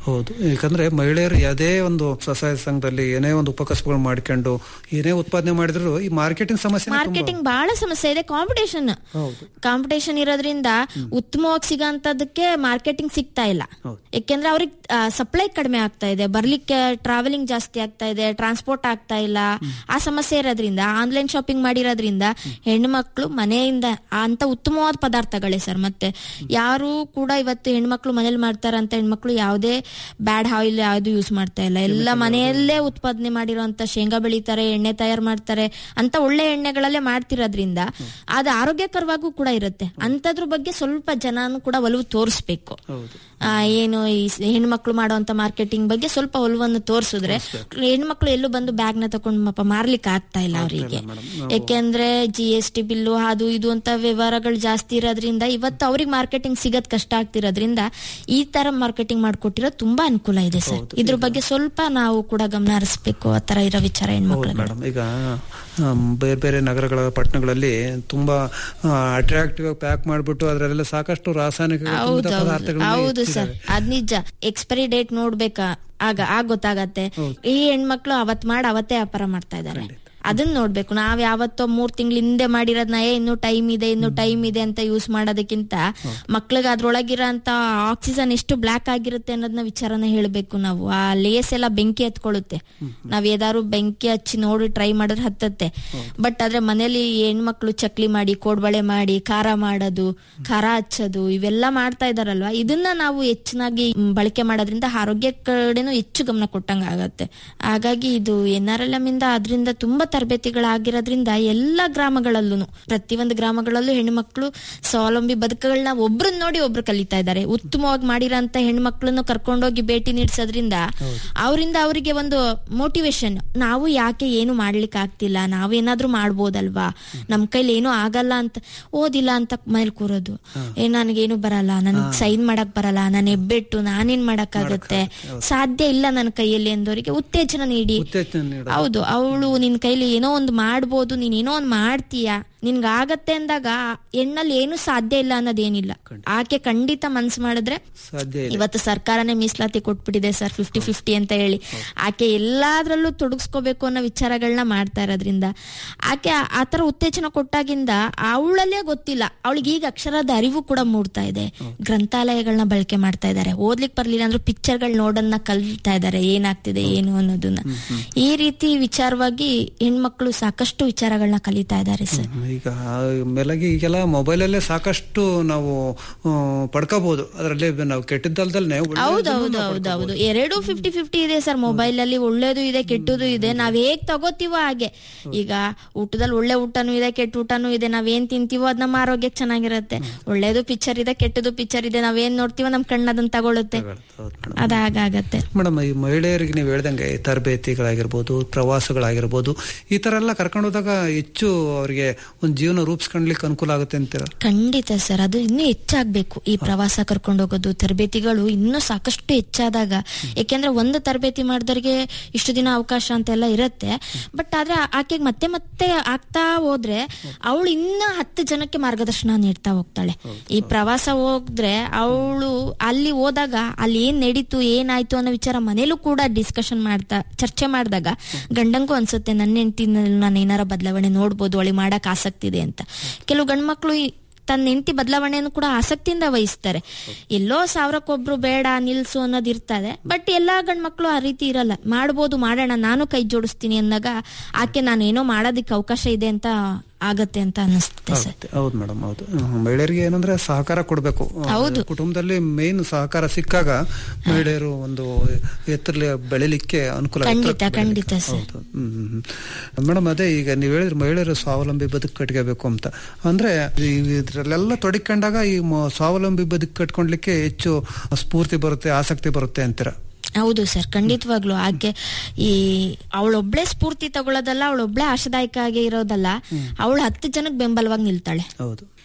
Speaker 5: ಹೌದು ಯಾಕಂದ್ರೆ ಮಹಿಳೆಯರು ಯಾವುದೇ ಒಂದು ಸ್ವಸಹಾಯ ಸಂಘದಲ್ಲಿ ಏನೇ ಒಂದು ಉಪಕಸಬುಗಳು ಮಾಡ್ಕೊಂಡು ಏನೇ ಉತ್ಪಾದನೆ ಮಾಡಿದ್ರು ಈ ಮಾರ್ಕೆಟಿಂಗ್ ಸಮಸ್ಯೆ
Speaker 6: ಮಾರ್ಕೆಟಿಂಗ್ ಬಹಳ ಸಮಸ್ಯೆ ಇದೆ ಕಾಂಪಿಟೇಷನ್ ಕಾಂಪಿಟೇಷನ್ ಇರೋದ್ರಿಂದ ಉತ್ತಮವಾಗಿ ಸಿಗೋಂತದಕ್ಕೆ ಮಾರ್ಕೆಟಿಂಗ್ ಸಿಗ್ತಾ ಇಲ್ಲ ಯಾಕೆಂದ್ರೆ ಅವ್ರಿಗೆ ಸಪ್ಲೈ ಕಡಿಮೆ ಆಗ್ತಾ ಇದೆ ಬರ್ಲಿಕ್ಕೆ ಟ್ರಾವೆಲಿಂಗ್ ಜಾಸ್ತಿ ಆಗ್ತಾ ಇದೆ ಟ್ರಾನ್ಸ್ಪೋರ್ಟ್ ಆಗ್ತಾ ಇಲ್ಲ ಆ ಸಮಸ್ಯೆ ಇರೋದ್ರಿಂದ ಆನ್ಲೈನ್ ಶಾಪಿಂಗ್ ಮಾಡಿರೋದ್ರಿಂದ ಹೆಣ್ಮಕ್ಳು ಮನೆಯಿಂದ ಅಂತ ಉತ್ತಮವಾದ ಪದಾರ್ಥಗಳೇ ಸರ್ ಮತ್ತೆ ಯಾರು ಕೂಡ ಇವತ್ತು ಹೆಣ್ಮಕ್ಳು ಮನೇಲಿ ಮಾಡ್ತಾರಂತ ಹೆಣ್ಮಕ್ಳು ಯಾವುದೇ ಬ್ಯಾಡ್ ಆಯಿಲ್ ಯಾವ್ದು ಯೂಸ್ ಮಾಡ್ತಾ ಇಲ್ಲ ಎಲ್ಲ ಮನೆಯಲ್ಲೇ ಉತ್ಪಾದನೆ ಮಾಡಿರೋಂತ ಶೇಂಗಾ ಬೆಳಿತಾರೆ ಎಣ್ಣೆ ತಯಾರು ಮಾಡ್ತಾರೆ ಅಂತ ಒಳ್ಳೆ ಎಣ್ಣೆಗಳಲ್ಲೇ ಮಾಡ್ತಿರೋದ್ರಿಂದ ಅದು ಆರೋಗ್ಯಕರವಾಗೂ ಕೂಡ ಇರುತ್ತೆ ಅಂತದ್ರ ಬಗ್ಗೆ ಸ್ವಲ್ಪ ಜನನು ಕೂಡ ಒಲವು ತೋರಿಸ್ಬೇಕು ಆ, ಏನು ಈ ಸ್- ಹೆಣ್ಮಕ್ಳು ಮಾಡುವಂತ ಮಾರ್ಕೆಟಿಂಗ್ ಬಗ್ಗೆ ಸ್ವಲ್ಪ ಒಲವನ್ನು ತೋರಿಸಿದ್ರೆ ಹೆಣ್ಮಕ್ಳು ಎಲ್ಲೂ ಬಂದು ಬ್ಯಾಗ್ ನ ತಗೊಂಡು ಪಾಪ ಮಾರ್ಲಿಕ್ಕೆ ಆಗ್ತಾ ಇಲ್ಲ ಅವರಿಗೆ ಯಾಕೆಂದ್ರೆ ಜಿ ಎಸ್ ಟಿ ಬಿಲ್ಲು ಅದು ಇದು ಅಂತ ವ್ಯವಹಾರಗಳು ಜಾಸ್ತಿ ಇರೋದ್ರಿಂದ ಇವತ್ತು ಅವ್ರಿಗೆ ಮಾರ್ಕೆಟಿಂಗ್ ಸಿಗೋದ್ ಕಷ್ಟ ಆಗ್ತಿರೋದ್ರಿಂದ ಈ ತರ ಮಾರ್ಕೆಟಿಂಗ್ ಮಾಡ್ಕೊಟ್ಟಿರೋದು ತುಂಬಾ ಅನುಕೂಲ ಇದೆ ಸರ್ ಇದ್ರ ಬಗ್ಗೆ ಸ್ವಲ್ಪ ನಾವು ಕೂಡ ಗಮನ ಹರಿಸ್ಬೇಕು ಆ ತರ ಇರೋ ವಿಚಾರ ಹೆಣ್ಮಕ್ಳು
Speaker 5: ಮೇಡಮ್ ಈಗ ಆಮ್, ಬೇರೆ ಬೇರೆ ನಗರಗಳ ಪಟ್ಟಣಗಳಲ್ಲಿ ತುಂಬಾ ಅಟ್ರಾಕ್ಟಿವ್ ಆಗಿ ಪ್ಯಾಕ್ ಮಾಡ್ಬಿಟ್ಟು ಅದರಲ್ಲೆಲ್ಲ ಸಾಕಷ್ಟು ರಾಸಾಯನಿಕ
Speaker 6: ಹೌದು
Speaker 5: ಪದಾರ್ಥಗಳನ್ನ
Speaker 6: ಹೌದು ಸರ್
Speaker 5: ಇಟ್ಟಿದ್ದಾರೆ.
Speaker 6: ಅದ್ ನಿಜ ಎಕ್ಸ್ಪೈರಿ ಡೇಟ್ ನೋಡ್ಬೇಕಾ ಆಗ ಆಗ ಗೊತ್ತಾಗತ್ತೆ ಈ ಹೆಣ್ಮಕ್ಳು ಅವತ್ ಮಾಡಿ ಅವತ್ತೇ ವ್ಯಾಪಾರ ಮಾಡ್ತಾ ಇದಾರೆ ಅದನ್ನ ನೋಡ್ಬೇಕು ನಾವ್ ಯಾವತ್ತೋ ಮೂರ್ ತಿಂಗಳ ಹಿಂದೆ ಮಾಡಿರೋದ್ನ ಏ ಇನ್ನು ಟೈಮ್ ಇದೆ ಇನ್ನು ಟೈಮ್ ಇದೆ ಅಂತ ಯೂಸ್ ಮಾಡೋದಕ್ಕಿಂತ ಮಕ್ಳಿಗೆ ಅದ್ರೊಳಗಿರೋ ಅಂತ ಆಕ್ಸಿಜನ್ ಎಷ್ಟು ಬ್ಲಾಕ್ ಆಗಿರುತ್ತೆ ಅನ್ನೋದನ್ನ ವಿಚಾರನ ಹೇಳ್ಬೇಕು ನಾವು ಆ ಲೇಸ್ ಎಲ್ಲ ಬೆಂಕಿ ಹತ್ಕೊಳ್ಳುತ್ತೆ ನಾವ್ ಏದಾರು ಬೆಂಕಿ ಹಚ್ಚಿ ನೋಡಿ ಟ್ರೈ ಮಾಡಿದ್ರೆ ಹತ್ತತ್ತೆ ಬಟ್ ಆದ್ರೆ ಮನೇಲಿ ಹೆಣ್ಮಕ್ಳು ಚಕ್ಲಿ ಮಾಡಿ ಕೋಡ್ಬಳೆ ಮಾಡಿ ಖಾರ ಮಾಡೋದು ಖಾರ ಹಚ್ಚೋದು ಇವೆಲ್ಲ ಮಾಡ್ತಾ ಇದಾರಲ್ವಾ ಇದನ್ನ ನಾವು ಹೆಚ್ಚಿನಾಗಿ ಮ್, ಬಳಕೆ ಮಾಡೋದ್ರಿಂದ ಆರೋಗ್ಯ ಕಡೆನೂ ಹೆಚ್ಚು ಗಮನ ಕೊಟ್ಟಂಗ ಆಗತ್ತೆ ಹಾಗಾಗಿ ಇದು ಎನ್ ಆರ್ ಎಲ್ ಎಂ ಇಂದ ಅದರಿಂದ ತುಂಬಾ ತರಬೇತಿಗಳಾಗಿರೋದ್ರಿಂದ ಎಲ್ಲ ಗ್ರಾಮಗಳಲ್ಲೂ ಪ್ರತಿಯೊಂದು ಗ್ರಾಮಗಳಲ್ಲೂ ಹೆಣ್ಮಕ್ಳು ಸ್ವಾವಲಂಬಿ ಬದುಕುಗಳನ್ನ ಒಬ್ರನ್ನ ನೋಡಿ ಒಬ್ರು ಕಲಿತಾ ಇದ್ದಾರೆ ಉತ್ತಮವಾಗಿ ಮಾಡಿರೋಂತ ಹೆಣ್ಮಕ್ಳನ್ನು ಕರ್ಕೊಂಡೋಗಿ ಭೇಟಿ ನೀಡ್ಸೋದ್ರಿಂದ ಅವರಿಂದ ಅವರಿಗೆ ಒಂದು ಮೋಟಿವೇಶನ್ ನಾವು ಯಾಕೆ ಏನು ಮಾಡ್ಲಿಕ್ಕೆ ಆಗ್ತಿಲ್ಲ ನಾವೇನಾದ್ರೂ ಮಾಡ್ಬೋದಲ್ವಾ ನಮ್ ಕೈಲಿ ಏನೂ ಆಗಲ್ಲ ಅಂತ ಓದಿಲ್ಲ ಅಂತ ಮನೇಲಿ ಕೂರೋದು ಏ ನನಗೇನು ಬರಲ್ಲ ನನಗ್ ಸೈನ್ ಮಾಡಕ್ ಬರಲ್ಲ ನಾನು ಎಬ್ಬೆಟ್ಟು ನಾನೇನ್ ಮಾಡಕ್ ಆಗತ್ತೆ ಸಾಧ್ಯ ಇಲ್ಲ ನನ್ನ ಕೈಯಲ್ಲಿ ಎಂದವರಿಗೆ ಉತ್ತೇಜನ ನೀಡಿ
Speaker 5: ಉತ್ತೇಜನ ನೀಡೋದು.
Speaker 6: ಹೌದು ಅವಳು ನಿನ್ ಕೈಲಿ ಏನೋ ಒಂದು ಮಾಡ್ಬೋದು ನೀನ್ ಏನೋ ಒಂದ್ ಮಾಡ್ತೀಯ ನಿನ್ಗ ಆಗತ್ತೆ ಅಂದಾಗ ಹೆಣ್ಣಲ್ಲಿ ಏನು ಸಾಧ್ಯ ಇಲ್ಲ ಅನ್ನೋದೇನಿಲ್ಲ ಆಕೆ ಖಂಡಿತ ಮನ್ಸ್ ಮಾಡಿದ್ರೆ
Speaker 5: ಸಾಧ್ಯ ಇದೆ
Speaker 6: ಇವತ್ತು ಸರ್ಕಾರನೇ ಮೀಸಲಾತಿ ಕೊಟ್ಬಿಟ್ಟಿದೆ ಸರ್ ಫಿಫ್ಟಿ ಫಿಫ್ಟಿ ಅಂತ ಹೇಳಿ ಆಕೆ ಎಲ್ಲಾದ್ರಲ್ಲೂ ತೊಡಗಿಸ್ಕೋಬೇಕು ಅನ್ನೋ ವಿಚಾರಗಳನ್ನ ಮಾಡ್ತಾ ಇರೋದ್ರಿಂದ ಆಕೆ ಆ- ಆ ತರ ಉತ್ತೇಜನ ಕೊಟ್ಟಾಗಿಂದ ಅವಳಲ್ಲೇ ಗೊತ್ತಿಲ್ಲ ಅವಳಿಗೆ ಈಗ ಅಕ್ಷರದ ಅರಿವು ಕೂಡ ಮೂಡ್ತಾ ಇದೆ ಗ್ರಂಥಾಲಯಗಳನ್ನ ಬಳಕೆ ಮಾಡ್ತಾ ಇದ್ದಾರೆ ಓದ್ಲಿಕ್ ಬರ್ಲಿಲ್ಲ ಅಂದ್ರೂ ಪಿಕ್ಚರ್ಗಳು ನೋಡನ್ನ ಕಲಿತಾ ಇದ್ದಾರೆ ಏನಾಗ್ತಿದೆ ಏನು ಅನ್ನೋದನ್ನ ಈ ರೀತಿ ವಿಚಾರವಾಗಿ ಹೆಣ್ಮಕ್ಳು ಸಾಕಷ್ಟು ವಿಚಾರಗಳನ್ನ ಕಲಿತಾ ಇದ್ದಾರೆ ಸರ್
Speaker 5: ಈಗ ಮೇಲಾಗಿ ಈಗೆಲ್ಲ ಮೊಬೈಲಲ್ಲೇ ಸಾಕಷ್ಟು ನಾವು ಆ, ಪಡ್ಕೋಬಹುದು ಅದರಲ್ಲಿ ನಾವು ಕೆಟ್ಟದ್ದಲ್ದಲ್ನೇ
Speaker 6: ಹೌದು ಹೌದು ಹೌದು ಹೌದು ಎರಡು ಫಿಫ್ಟಿ ಫಿಫ್ಟಿ ಇದೆ ಸರ್ ಮೊಬೈಲ್ ಅಲ್ಲಿ ಒಳ್ಳೇದು ಇದೆ ಕೆಟ್ಟದು ಇದೆ ನಾವ್ ಹೇಗ್ ತಗೋತೀವೋ ಹಾಗೆ ಈಗ ಊಟದಲ್ಲಿ ಒಳ್ಳೆ ಊಟನೂ ಇದೆ ಕೆಟ್ಟ ಊಟನೂ ಇದೆ ನಾವೇನ್ ತಿಂತೀವೋ ಅದ್ ನಮ್ಮ ಆರೋಗ್ಯಕ್ಕೆ ಚೆನ್ನಾಗಿರುತ್ತೆ ಒಳ್ಳೇದು ಪಿಕ್ಚರ್ ಇದೆ ಕೆಟ್ಟದು ಪಿಕ್ಚರ್ ಇದೆ ನಾವೇನ್ ನೋಡ್ತೀವೋ ನಮ್ ಕಣ್ಣು ಅದನ್ನ ತಗೊಳುತ್ತೆ ಅದ ಹಾಗಾಗತ್ತೆ
Speaker 5: ಮೇಡಮ್ ಈ ಮಹಿಳೆಯರಿಗೆ ನೀವು ಹೇಳ್ದಂಗೆ ಈ ತರಬೇತಿಗಳಾಗಿರ್ಬೋದು ಪ್ರವಾಸಗಳಾಗಿರ್ಬೋದು ಈ ತರ ಎಲ್ಲ ಕರ್ಕೊಂಡು ಹೋದಾಗ ಹೆಚ್ಚು ಅವರಿಗೆ ಒಂದು ಜೀವನ ರೂಪಿಸ್ಕೊಂಡ್ಲಿಕ್ಕೆ ಅನುಕೂಲ ಆಗುತ್ತೆ ಅಂತೀರ
Speaker 6: ಖಂಡಿತ ಸರ್ ಅದು ಇನ್ನೂ ಹೆಚ್ಚಾಗ್ಬೇಕು ಈ ಪ್ರವಾಸ ಕರ್ಕೊಂಡು ಹೋಗೋದು ತರಬೇತಿಗಳು ಇನ್ನೂ ಸಾಕಷ್ಟು ಹೆಚ್ಚಾದಾಗ ಯಾಕೆಂದ್ರೆ ಒಂದು ತರಬೇತಿ ಮಾಡಿದವ್ರಿಗೆ ಇಷ್ಟು ದಿನ ಅವಕಾಶ ಅಂತೆಲ್ಲ ಇರುತ್ತೆ ಬಟ್ ಆದ್ರೆ ಆಕೆಗೆ ಮತ್ತೆ ಮತ್ತೆ ಆಗ್ತಾ ಹೋದ್ರೆ ಅವಳು ಇನ್ನ ಹತ್ತು ಜನಕ್ಕೆ ಮಾರ್ಗದರ್ಶನ ನೀಡ್ತಾ ಹೋಗ್ತಾಳೆ ಈ ಪ್ರವಾಸ ಹೋದ್ರೆ ಅವಳು ಅಲ್ಲಿ ಹೋದಾಗ ಅಲ್ಲಿ ಏನ್ ನಡೀತು ಏನಾಯ್ತು ಅನ್ನೋ ವಿಚಾರ ಮನೇಲೂ ಕೂಡ ಡಿಸ್ಕಷನ್ ಮಾಡ್ತಾ ಚರ್ಚೆ ಮಾಡಿದಾಗ ಗಂಡಂಗೂ ಅನ್ಸುತ್ತೆ ನನ್ನ ಹೆಂಡತಿನಲ್ಲಿ ನಾನು ಏನಾರ ಬದಲಾವಣೆ ನೋಡ್ಬೋದು ಅವಳಿಗೆ ಮಾಡಕ್ ಆಸಕ್ತಿ ಇದೆ ಅಂತ ಕೆಲವು ಗಂಡ್ಮಕ್ಳು ಈ- ತನ್ನ ಹೆಂಡತಿ ಬದಲಾವಣೆಯನ್ನು ಕೂಡ ಆಸಕ್ತಿಯಿಂದ ವಹಿಸ್ತಾರೆ ಎಲ್ಲೋ ಸಾವಿರಕ್ಕೊಬ್ರು ಬೇಡ ನಿಲ್ಸು ಅನ್ನೋದು ಇರ್ತದೆ ಬಟ್ ಎಲ್ಲಾ ಗಂಡ್ಮಕ್ಳು ಆ ರೀತಿ ಇರಲ್ಲ ಮಾಡ್ಬೋದು ಮಾಡೋಣ ನಾನು ಕೈ ಜೋಡಿಸ್ತೀನಿ ಅಂದಾಗ ಆಕೆ ನಾನು ಏನೋ ಮಾಡೋದಕ್ಕೆ ಅವಕಾಶ ಇದೆ ಅಂತ ಆಗತ್ತೆ ಅಂತ ಅನಿಸುತ್ತೆ ಸರ್
Speaker 5: ಆಗುತ್ತೆ. ಹೌದು ಮೇಡಮ್ ಹೌದು ಹ್ಮ್, ಮಹಿಳೆಯರಿಗೆ ಏನಂದ್ರೆ ಸಹಕಾರ ಕೊಡಬೇಕು
Speaker 6: ಹೌದು.
Speaker 5: ಕುಟುಂಬದಲ್ಲಿ ಮೇನ್ ಸಹಕಾರ ಸಿಕ್ಕಾಗ ಮಹಿಳೆಯರು ಒಂದು ಎತ್ತರಲಿ ಬೆಳಿಲಿಕ್ಕೆ ಅನುಕೂಲ ಆಗುತ್ತೆ.
Speaker 6: ಖಂಡಿತ, ಖಂಡಿತ ಸರ್.
Speaker 5: ಹೌದು ಹ್ಮ್, ಹ್ಮ್, ಹ್ಮ್. ಮೇಡಮ್ ಅದೇ ಈಗ ನೀವು ಹೇಳಿದ್ರೆ ಮಹಿಳೆಯರು ಸ್ವಾವಲಂಬಿ ಬದುಕು ಕಟ್ಕೋಬೇಕು ಅಂತ ಅಂದ್ರೆ ಈ- ಇದ್ರಲ್ಲೆಲ್ಲ ತೊಡಕೊಂಡಾಗ ಈ ಮ- ಸ್ವಾವಲಂಬಿ ಬದುಕು ಕಟ್ಕೊಂಡ್ಲಿಕ್ಕೆ ಹೆಚ್ಚು ಸ್ಫೂರ್ತಿ ಬರುತ್ತೆ ಆಸಕ್ತಿ ಬರುತ್ತೆ ಅಂತೀರ
Speaker 6: ಹೌದು ಸರ್ ಖಂಡಿತವಾಗ್ಲು ಆಕೆ ಈ ಅವಳೊಬ್ಳೆ ಸ್ಫೂರ್ತಿ ತಗೊಳ್ಳೋದಲ್ಲ ಅವಳೊಬ್ಳೆ ಆಶಾದಾಯಕ ಆಗಿ ಇರೋದಲ್ಲ ಅವಳು ಹತ್ತು ಜನಕ್ಕೆ ಬೆಂಬಲವಾಗಿ ನಿಲ್ತಾಳೆ
Speaker 5: ಹೌದು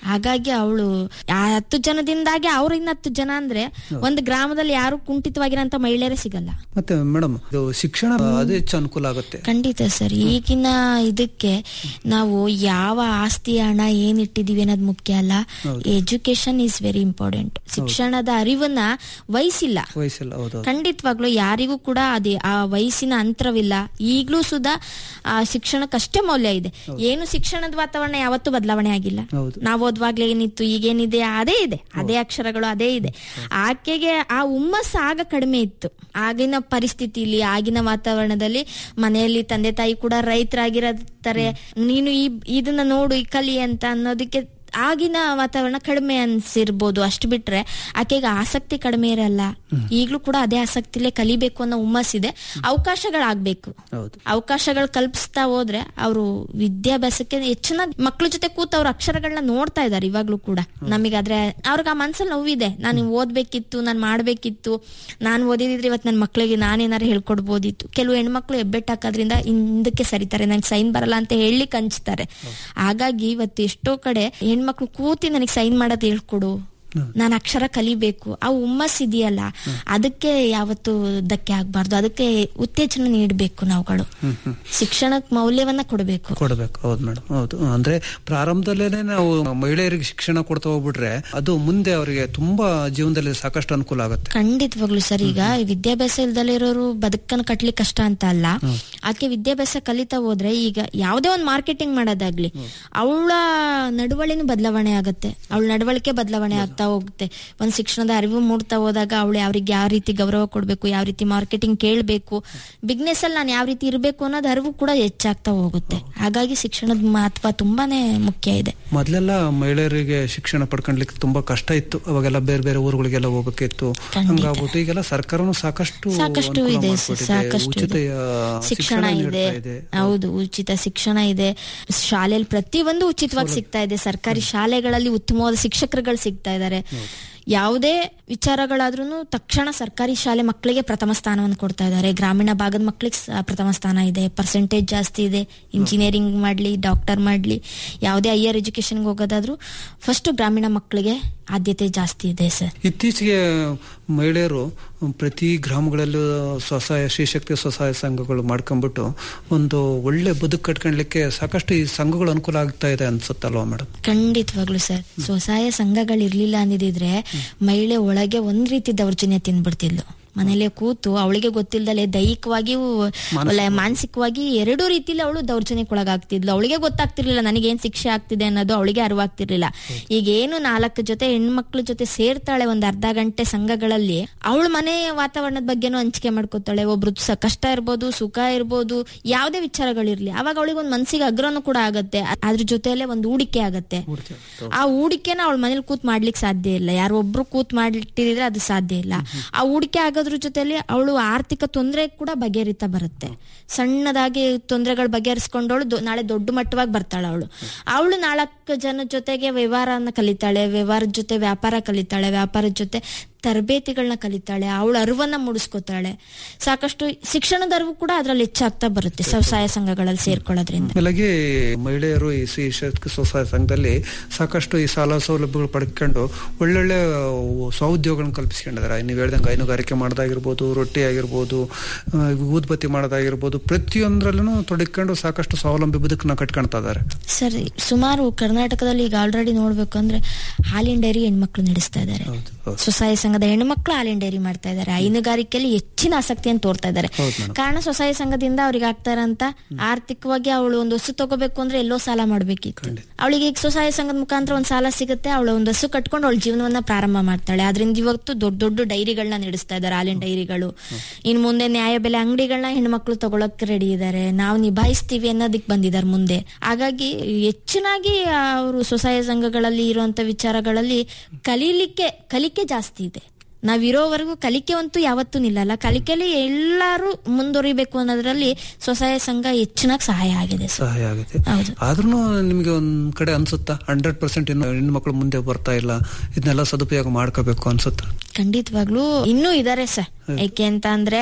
Speaker 6: ಹಾಗಾಗಿ ಅವಳು ಆ ಹತ್ತು ಜನದಿಂದಾಗಿ ಅವ್ರ ಇನ್ನ ಹತ್ತು ಜನ ಅಂದ್ರೆ ಒಂದು ಗ್ರಾಮದಲ್ಲಿ ಯಾರು ಕುಂಠಿತವಾಗಿರೋಂತ ಮಹಿಳೆಯರೇ ಸಿಗಲ್ಲ
Speaker 5: ಮತ್ತೆ ಮೇಡಮ್ ಇದು ಶಿಕ್ಷಣ ಅದು ಹೆಚ್ಚು ಅನುಕೂಲ ಆಗುತ್ತೆ
Speaker 6: ಖಂಡಿತ ಸರ್ ಈಗಿನ ಇದಕ್ಕೆ ನಾವು ಯಾವ ಆಸ್ತಿ ಹಣ ಏನ್ ಇಟ್ಟಿದೀವಿ ಅನ್ನೋದು ಮುಖ್ಯ ಅಲ್ಲ ಎಜುಕೇಶನ್ ಈಸ್ ವೆರಿ ಇಂಪಾರ್ಟೆಂಟ್ ಶಿಕ್ಷಣದ ಅರಿವನ್ನ ವಹಿಸಿಲ್ಲ
Speaker 5: ವಯಸ್ಸಿಲ್ಲ ಹೌದು
Speaker 6: ಖಂಡಿತವಾಗ್ಲೂ ಯಾರಿಗೂ ಕೂಡ ಅದೇ ಆ ವಯಸ್ಸಿನ ಅಂತರವಿಲ್ಲ ಈಗ್ಲೂ ಸುಧಾ ಆ ಶಿಕ್ಷಣಕ್ಕಷ್ಟೇ ಮೌಲ್ಯ ಇದೆ ಏನು ಶಿಕ್ಷಣದ ವಾತಾವರಣ ಯಾವತ್ತೂ ಬದಲಾವಣೆ ಆಗಿಲ್ಲ
Speaker 5: ಹೌದು.
Speaker 6: ನಾವು ಓದುವಾಗ್ಲೇ ಏನಿತ್ತು ಈಗೇನಿದೆ ಅದೇ ಇದೆ ಅದೇ ಅಕ್ಷರಗಳು ಅದೇ ಇದೆ ಆಕೆಗೆ ಆ ಹುಮ್ಮಸ್ಸು ಆಗ ಕಡಿಮೆ ಇತ್ತು ಆಗಿನ ಪರಿಸ್ಥಿತಿಲಿ ಆಗಿನ ವಾತಾವರಣದಲ್ಲಿ ಮನೆಯಲ್ಲಿ ತಂದೆ ತಾಯಿ ಕೂಡ ರೈತರಾಗಿರತ್ತಾರೆ ನೀನು ಈ ಇದನ್ನ ನೋಡು ಈ ಕಲಿ ಅಂತ ಅನ್ನೋದಕ್ಕೆ ಆಗಿನ ವಾತಾವರಣ ಕಡಿಮೆ ಅನ್ಸಿರ್ಬೋದು ಅಷ್ಟು ಬಿಟ್ರೆ ಆಕೆಗೆ ಆಸಕ್ತಿ ಕಡಿಮೆ ಇರಲ್ಲ ಈಗ್ಲೂ ಕೂಡ ಅದೇ ಆಸಕ್ತಿಲೇ ಕಲಿಬೇಕು ಅನ್ನೋ ಹುಮ್ಮಸ್ಸಿದೆ ಅವಕಾಶಗಳಾಗ್ಬೇಕು
Speaker 5: ಹೌದು
Speaker 6: ಅವಕಾಶಗಳು ಕಲ್ಪಿಸ್ತಾ ಹೋದ್ರೆ ಅವರು ವಿದ್ಯಾಭ್ಯಾಸಕ್ಕೆ ಹೆಚ್ಚಿನ ಮಕ್ಳ ಜೊತೆ ಕೂತ್ ಅವ್ರ ಅಕ್ಷರಗಳನ್ನ ನೋಡ್ತಾ ಇದಾರೆ ಇವಾಗ್ಲೂ ಕೂಡ ನಮಗಾದ್ರೆ ಅವ್ರಿಗೆ ಆ ಮನ್ಸಲ್ಲಿ ನೋವಿದೆ ನಾನು ಓದ್ಬೇಕಿತ್ತು ನಾನು ಮಾಡ್ಬೇಕಿತ್ತು ನಾನು ಓದಿದ್ರೆ ಇವತ್ತು ನನ್ನ ಮಕ್ಳಿಗೆ ನಾನೇನಾರು ಹೇಳ್ಕೊಡ್ಬೋದಿತ್ತು ಕೆಲವು ಹೆಣ್ಮಕ್ಳು ಹೆಬ್ಬೆಟ್ ಹಾಕೋದ್ರಿಂದ ಹಿಂದಕ್ಕೆ ಸರಿತಾರೆ ನಂಗೆ ಸೈನ್ ಬರಲ್ಲ ಅಂತ ಹೇಳಲಿಕ್ಕೆ ಹಂಚ್ತಾರೆ ಹಾಗಾಗಿ ಇವತ್ತು ಎಷ್ಟೋ ಕಡೆ ಹೆಣ್ಮಕ್ಳು ಕೂತಿ ನನಗೆ ಸೈನ್ ಮಾಡೋದು ಹೇಳ್ಕೊಡು ನಾನು ಅಕ್ಷರ ಕಲಿಬೇಕು ಆ ಹುಮ್ಮಸ್ ಇದೆಯಲ್ಲ ಅದಕ್ಕೆ ಯಾವತ್ತು ಧಕ್ಕೆ ಆಗ್ಬಾರ್ದು ಅದಕ್ಕೆ ಉತ್ತೇಜನ ನೀಡಬೇಕು ನಾವುಗಳು ಶಿಕ್ಷಣಕ್ಕೆ ಮೌಲ್ಯವನ್ನ ಕೊಡಬೇಕು
Speaker 5: ಕೊಡಬೇಕು ಹೌದು ಮೇಡಮ್ ಹೌದು ಅಂದ್ರೆ ಪ್ರಾರಂಭದಲ್ಲೇನೆ ನಾವು ಮಹಿಳೆಯರಿಗೆ ಶಿಕ್ಷಣ ಕೊಡ್ತಾ ಹೋಗ್ಬಿಟ್ರೆ ಅದು ಮುಂದೆ ಅವರಿಗೆ ತುಂಬಾ ಜೀವನದಲ್ಲಿ ಸಾಕಷ್ಟು ಅನುಕೂಲ ಆಗುತ್ತೆ
Speaker 6: ಖಂಡಿತವಾಗ್ಲು ಸರ್ ಈಗ ವಿದ್ಯಾಭ್ಯಾಸ ಇಲ್ದಲೇ ಇರೋರು ಬದುಕನ್ನು ಕಟ್ಲಿಕ್ಕೆ ಕಷ್ಟ ಅಂತ ಅಲ್ಲ ಆಕೆ ವಿದ್ಯಾಭ್ಯಾಸ ಕಲಿತಾ ಹೋದ್ರೆ ಈಗ ಯಾವುದೇ ಒಂದು ಮಾರ್ಕೆಟಿಂಗ್ ಮಾಡೋದಾಗ್ಲಿ ಅವಳ ನಡವಳಿನೂ ಬದಲಾವಣೆ ಆಗುತ್ತೆ ಅವಳ ನಡವಳಿಕೆ ಬದಲಾವಣೆ ಆಗ್ತಾ ಹೋಗುತ್ತೆ ಒಂದು ಶಿಕ್ಷಣದ ಅರಿವು ಮೂಡ್ತಾ ಹೋದಾಗ ಅವಳು ಅವ್ರಿಗೆ ಯಾವ ರೀತಿ ಗೌರವ ಕೊಡಬೇಕು ಯಾವ ರೀತಿ ಮಾರ್ಕೆಟಿಂಗ್ ಕೇಳಬೇಕು ಬಿಸ್ನೆಸ್ ಅಲ್ಲಿ ನಾನು ಯಾವ ರೀತಿ ಇರಬೇಕು ಅನ್ನೋದು ಅರಿವು ಕೂಡ ಹೆಚ್ಚಾಗ್ತಾ ಹೋಗುತ್ತೆ ಹಾಗಾಗಿ ಶಿಕ್ಷಣದ ಮಹತ್ವ ತುಂಬಾನೇ ಮುಖ್ಯ ಇದೆ
Speaker 5: ಮೊದ್ಲೆಲ್ಲ ಮಹಿಳೆಯರಿಗೆ ಶಿಕ್ಷಣ ಪಡ್ಕೊಂಡ್ಲಿಕ್ಕೆ ತುಂಬಾ ಕಷ್ಟ ಇತ್ತು ಅವಾಗೆಲ್ಲ ಬೇರೆ ಬೇರೆ ಊರುಗಳಿಗೆಲ್ಲ ಹೋಗ್ಬೇಕಿತ್ತು ಹಂಗಾಗ್ಬಿಟ್ಟು ಈಗೆಲ್ಲ ಸರ್ಕಾರನು ಸಾಕಷ್ಟು
Speaker 6: ಸಾಕಷ್ಟು
Speaker 5: ಅನುಕೂಲ
Speaker 6: ಇದೆ
Speaker 5: ಮಾಡ್ಕೊಟ್ಟಿದೆ.
Speaker 6: ಸಾಕಷ್ಟು
Speaker 5: ಉಚಿತ
Speaker 6: ಇದೆ.
Speaker 5: ಆ,
Speaker 6: ಶಿಕ್ಷಣ ಇದೆ
Speaker 5: ನೀಡ್ತಾ ಇದೆ
Speaker 6: ಹೌದು ಉಚಿತ ಶಿಕ್ಷಣ ಇದೆ ಶಾಲೆಯಲ್ಲಿ ಪ್ರತಿಯೊಂದು ಉಚಿತವಾಗಿ ಸಿಗ್ತಾ ಇದೆ ಸರ್ಕಾರಿ ಶಾಲೆಗಳಲ್ಲಿ ಉತ್ತಮವಾದ ಶಿಕ್ಷಕರುಗಳು ಸಿಗ್ತಾ ಇದ್ದಾರೆ ಯಾವುದೇ ವಿಚಾರಗಳಾದ್ರೂ ತಕ್ಷಣ ಸರ್ಕಾರಿ ಶಾಲೆ ಮಕ್ಕಳಿಗೆ ಪ್ರಥಮ ಸ್ಥಾನವನ್ನು ಕೊಡ್ತಾ ಇದ್ದಾರೆ ಗ್ರಾಮೀಣ ಭಾಗದ ಮಕ್ಕಳಿಗೆ ಸ- ಪ್ರಥಮ ಸ್ಥಾನ ಇದೆ ಪರ್ಸೆಂಟೇಜ್ ಜಾಸ್ತಿ ಇದೆ ಇಂಜಿನಿಯರಿಂಗ್ ಮಾಡಲಿ ಡಾಕ್ಟರ್ ಮಾಡಲಿ ಯಾವುದೇ ಹೈಯರ್ ಎಜುಕೇಶನ್ಗೆ ಹೋಗೋದಾದ್ರೂ ಫಸ್ಟ್ ಗ್ರಾಮೀಣ ಮಕ್ಕಳಿಗೆ ಆದ್ಯತೆ ಜಾಸ್ತಿ ಇದೆ ಸರ್
Speaker 5: ಇತ್ತೀಚೆಗೆ ಮಹಿಳೆಯರು ಪ್ರತಿ ಗ್ರಾಮಗಳಲ್ಲೂ ಸ್ವಸಹಾಯ ಶ್ರೀಶಕ್ತಿ ಸ್ವಸಹಾಯ ಸಂಘಗಳು ಮಾಡ್ಕೊಂಡ್ಬಿಟ್ಟು ಒಂದು ಒಳ್ಳೆ ಬದುಕು ಕಟ್ಕೊಳ್ಲಿಕ್ಕೆ ಸಾಕಷ್ಟು ಈ ಸಂಘಗಳು ಅನುಕೂಲ ಆಗ್ತಾ ಇದೆ ಅನ್ಸುತ್ತಲ್ವಾ ಮೇಡಮ್
Speaker 6: ಖಂಡಿತವಾಗ್ಲು ಸರ್ ಸ್ವಸಹಾಯ ಸಂಘಗಳು ಇರ್ಲಿಲ್ಲ ಅಂದಿದ್ರೆ ಮಹಿಳೆ ಒಳಗೆ ಒಂದ್ ರೀತಿ ದೌರ್ಜನ್ಯ ತಿಂದ್ಬಿಡ್ತಿದ್ಲು ಮನೇಲೆ ಕೂತು ಅವಳಿಗೆ ಗೊತ್ತಿಲ್ದಲೆ ದೈಹಿಕವಾಗಿಯೂ ಒಳ್ಳೆ ಮಾನಸಿಕವಾಗಿ ಎರಡೂ ರೀತಿಲಿ ಅವಳು ದೌರ್ಜನ್ಯಕ್ಕೊಳಗಾಗ್ತಿದ್ಲು ಅವಳಿಗೆ ಗೊತ್ತಾಗ್ತಿರ್ಲಿಲ್ಲ ನನಗೇನ್ ಶಿಕ್ಷೆ ಆಗ್ತಿದೆ ಅನ್ನೋದು ಅವಳಿಗೆ ಅರಿವಾಗ್ತಿರ್ಲಿಲ್ಲ ಈಗ ಏನು ನಾಲ್ಕು ಜೊತೆ ಹೆಣ್ಮಕ್ಳ ಜೊತೆ ಸೇರ್ತಾಳೆ ಒಂದ್ ಅರ್ಧ ಗಂಟೆ ಸಂಘಗಳಲ್ಲಿ ಅವಳ ಮನೆ ವಾತಾವರಣದ ಬಗ್ಗೆನೂ ಹಂಚಿಕೆ ಮಾಡ್ಕೋತಾಳೆ ಒಬ್ರು ಸ- ಕಷ್ಟ ಇರ್ಬೋದು ಸುಖ ಇರ್ಬೋದು ಯಾವುದೇ ವಿಚಾರಗಳಿರ್ಲಿ ಅವಾಗ ಅವಳಿಗೆ ಒಂದ್ ಮನ್ಸಿಗೆ ಅಗ್ರನು ಕೂಡ ಆಗತ್ತೆ ಅ- ಅದ್ರ ಜೊತೆಲೆ ಒಂದು ಹೂಡಿಕೆ ಆಗತ್ತೆ ಆ ಹೂಡಿಕೆನ ಅವಳ ಮನೇಲಿ ಕೂತ್ ಮಾಡ್ಲಿಕ್ಕೆ ಸಾಧ್ಯ ಇಲ್ಲ ಯಾರೋ ಒಬ್ರು ಕೂತ್ ಮಾಡಿಟ್ಟಿದ್ರೆ ಅದು ಸಾಧ್ಯ ಇಲ್ಲ ಆ ಹೂಡಿಕೆ ಆಗೋದ್ರ ಜೊತೆಲಿ ಅವಳು ಆರ್ಥಿಕ ತೊಂದರೆ ಕೂಡ ಬಗೆಹರಿತಾ ಬರುತ್ತೆ ಸಣ್ಣದಾಗಿ ತೊಂದರೆಗಳು ಬಗೆಹರಿಸ್ಕೊಂಡವಳು ದೊ- ನಾಳೆ ದೊಡ್ಡ ಮಟ್ಟವಾಗಿ ಬರ್ತಾಳೆ ಅವಳು ಅವಳು ನಾಲ್ಕು ಜನ ಜೊತೆಗೆ ವ್ಯವಹಾರನ ಕಲಿತಾಳೆ ವ್ಯವಹಾರದ ಜೊತೆ ವ್ಯಾಪಾರ ಕಲಿತಾಳೆ ವ್ಯಾಪಾರದ ಜೊತೆ ತರಬೇತಿಗಳನ್ನ ಕಲಿತಾಳೆ ಅವಳ ಅರಿವನ್ನ ಮೂಡಿಸ್ಕೋತಾಳೆ ಸಾಕಷ್ಟು ಶಿಕ್ಷಣದ ಅರಿವು ಕೂಡ ಅದ್ರಲ್ಲಿ ಹೆಚ್ಚಾಗ್ತಾ ಬರುತ್ತೆ ಸ್ವಸಹಾಯ ಸಂಘಗಳಲ್ಲಿ ಸೇರ್ಕೊಳ್ಳೋದ್ರಿಂದ
Speaker 5: ಮೇಲಾಗಿ ಮಹಿಳೆಯರು ಈ ಶ್ರೀ ಶಕ್ತಿ ಸ್ವಸಹಾಯ ಸಂಘದಲ್ಲಿ ಸಾಕಷ್ಟು ಈ ಸಾಲ ಸೌಲಭ್ಯಗಳು ಪಡ್ಕೊಂಡು ಒಳ್ಳೊಳ್ಳೆ ಸ್ವಉದ್ಯೋಗಗಳನ್ನ ಕಲ್ಪಿಸ್ಕೊಂಡಿದ್ದಾರೆ ನೀವು ಹೇಳ್ದಂಗೆ ಹೈನುಗಾರಿಕೆ ಮಾಡೋದಾಗಿರ್ಬೋದು ರೊಟ್ಟಿ ಆಗಿರ್ಬೋದು ಆ, ಊದ್ಬತ್ತಿ ಮಾಡೋದಾಗಿರ್ಬೋದು ಪ್ರತಿಯೊಂದರಲ್ಲೂ ತೊಡಗಿಕೊಂಡು ಸಾಕಷ್ಟು ಸ್ವಾವಲಂಬಿ ಬದುಕನ್ನ ಕಟ್ಕೊಳ್ತಾ ಇದ್ದಾರೆ
Speaker 6: ಸರ್ ಸುಮಾರು ಕರ್ನಾಟಕದಲ್ಲಿ ಈಗ ಆಲ್ರೆಡಿ ನೋಡ್ಬೇಕು ಅಂದ್ರೆ ಹಾಲಿನ ಡೈರಿ ಹೆಣ್ಮಕ್ಳು ನಡೆಸ್ತಾ ಇದ್ದಾರೆ
Speaker 5: ಹೌದು, ಹೌದು.
Speaker 6: ಸ್ವಸಹಾಯ ಸಂಘದ ಹೆಣ್ಮಕ್ಳು ಹಾಲಿನ ಡೈರಿ ಮಾಡ್ತಾ ಇದ್ದಾರೆ ಹೈನುಗಾರಿಕೆಯಲ್ಲಿ ಹೆಚ್ಚಿನ ಆಸಕ್ತಿಯನ್ನು ತೋರ್ತಾ ಇದ್ದಾರೆ
Speaker 5: ಹೌದು ಮೇಡಮ್.
Speaker 6: ಕಾರಣ ಸ್ವಸಹಾಯ ಸಂಘದಿಂದ ಅವ್ರಿಗೆ ಆಗ್ತಾ ಇರೋಂತ ಆರ್ಥಿಕವಾಗಿ ಅವಳು ಒಂದು ಹಸು ತಗೋಬೇಕು ಅಂದ್ರೆ ಎಲ್ಲೋ ಸಾಲ ಮಾಡ್ಬೇಕಿತ್ತು ಅವಳಿಗೆ ಈಗ ಸ್ವಸಹಾಯ ಸಂಘದ ಮುಖಾಂತರ ಒಂದು ಸಾಲ ಸಿಗುತ್ತೆ ಅವಳು ಒಂದು ಹಸು ಕಟ್ಕೊಂಡು ಅವಳ ಜೀವನವನ್ನ ಪ್ರಾರಂಭ ಮಾಡ್ತಾಳೆ ಅದರಿಂದ ಇವತ್ತು ದೊಡ್ಡ ದೊಡ್ಡ ಡೈರಿಗಳನ್ನ ನಡೆಸ್ತಾ ಇದ್ದಾರೆ ಹಾಲಿನ ಡೈರಿಗಳು ಇನ್ ಮುಂದೆ ನ್ಯಾಯಬೆಲೆ ಅಂಗಡಿಗಳನ್ನ ಹೆಣ್ಮಕ್ಳು ತಗೊಳಕ್ ರೆಡಿ ಇದ್ದಾರೆ ನಾವು ನಿಭಾಯಿಸ್ತೀವಿ ಅನ್ನೋದಕ್ಕೆ ಬಂದಿದ್ದಾರೆ ಮುಂದೆ ಹಾಗಾಗಿ ಹೆಚ್ಚಿನಾಗಿ ಅವರು ಸ್ವಸಹಾಯ ಸಂಘಗಳಲ್ಲಿ ಇರುವಂತ ವಿಚಾರಗಳಲ್ಲಿ ಕಲೀಲಿಕ್ಕೆ ಕಲಿಕೆ ಜಾಸ್ತಿ ಇದೆ ನಾವಿರೋವರೆಗೂ ಕಲಿಕೆ ಅಂತೂ ಯಾವತ್ತೂ ನಿಲ್ಲಲ್ಲ ಕಲಿಕೆಯಲ್ಲಿ ಎಲ್ಲರೂ ಮುಂದುವರಿಬೇಕು ಅನ್ನೋದ್ರಲ್ಲಿ ಸ್ವಸಹಾಯ ಸಂಘ ಹೆಚ್ಚಿನಾಗಿ ಸಹಾಯ ಆಗಿದೆ ಸರ್
Speaker 5: ಸಹಾಯ ಆಗುತ್ತೆ
Speaker 6: ಹೌದು.
Speaker 5: ಆದ್ರೂ ನಿಮ್ಗೆ ಒಂದ್ ಕಡೆ ಅನ್ಸುತ್ತಾ ಹಂಡ್ರೆಡ್ ಪರ್ಸೆಂಟ್ ಇನ್ನು ಹೆಣ್ಮಕ್ಳು ಮುಂದೆ ಬರ್ತಾ ಇಲ್ಲ ಇದನ್ನೆಲ್ಲ ಸದುಪಯೋಗ ಮಾಡ್ಕೋಬೇಕು ಅನ್ಸುತ್ತಾ
Speaker 6: ಖಂಡಿತವಾಗ್ಲೂ ಇನ್ನೂ ಇದಾರೆ ಸರ್ ಯಾಕೆ ಅಂತ ಅಂದ್ರೆ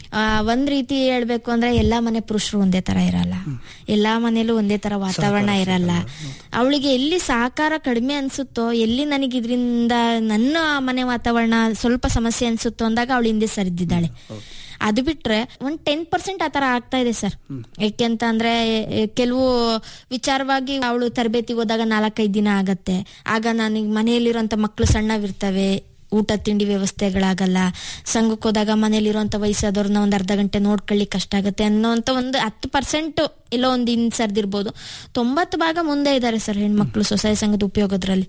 Speaker 6: ಆ, ಒಂದ್ ರೀತಿ ಹೇಳ್ಬೇಕು ಅಂದ್ರೆ ಎಲ್ಲಾ ಮನೆ ಪುರುಷರು ಒಂದೇ ತರ ಇರಲ್ಲ ಎಲ್ಲಾ ಮನೇಲೂ ಒಂದೇ ತರ ವಾತಾವರಣ ಇರಲ್ಲ ಅವಳಿಗೆ ಎಲ್ಲಿ ಸಹಕಾರ ಕಡಿಮೆ ಅನ್ಸುತ್ತೋ ಎಲ್ಲಿ ನನಗೆ ಇದರಿಂದ ನನ್ನ ಮನೆ ವಾತಾವರಣ ಸ್ವಲ್ಪ ಸಮಸ್ಯೆ ಅನ್ಸುತ್ತೋ ಅಂದಾಗ ಅವಳು ಹಿಂದೆ ಸರಿದಿದ್ದಾಳೆ ಅದು ಬಿಟ್ರೆ ಒಂದ್ ಟೆನ್ ಪರ್ಸೆಂಟ್ ಆತರ ಆಗ್ತಾ ಇದೆ ಸರ್ ಯಾಕೆಂತ ಅಂದ್ರೆ ಎ, ಕೆಲವು ವಿಚಾರವಾಗಿ ಅವಳು ತರಬೇತಿಗೆ ಹೋದಾಗ ನಾಲ್ಕೈದು ದಿನ ಆಗತ್ತೆ ಆಗ ನನಗೆ ಮನೆಯಲ್ಲಿರುವಂತ ಮಕ್ಕಳು ಸಣ್ಣವಿರ್ತವೆ ಊಟ ತಿಂಡಿ ವ್ಯವಸ್ಥೆಗಳಾಗಲ್ಲ ಸಂಘಕ್ಕೆ ಹೋದಾಗ ಮನೇಲಿರುವಂತ ವಯಸ್ಸಾದವ್ರನ್ನ ಒಂದ್ ಅರ್ಧ ಗಂಟೆ ನೋಡ್ಕೊಳ್ಳಿಕ್ ಕಷ್ಟ ಆಗುತ್ತೆ ಅನ್ನೋಂತ ಒಂದು ಹತ್ತು ಪರ್ಸೆಂಟ್ ಎಲ್ಲೋ ಒಂದು ಇನ್ ಸರ್ದಿರ್ಬೋದು ತೊಂಬತ್ತು ಭಾಗ ಮುಂದೆ ಇದ್ದಾರೆ ಸರ್ ಹೆಣ್ಮಕ್ಳು ಸ್ವಸಹಾಯ ಸಂಘದ ಉಪಯೋಗದ್ರಲ್ಲಿ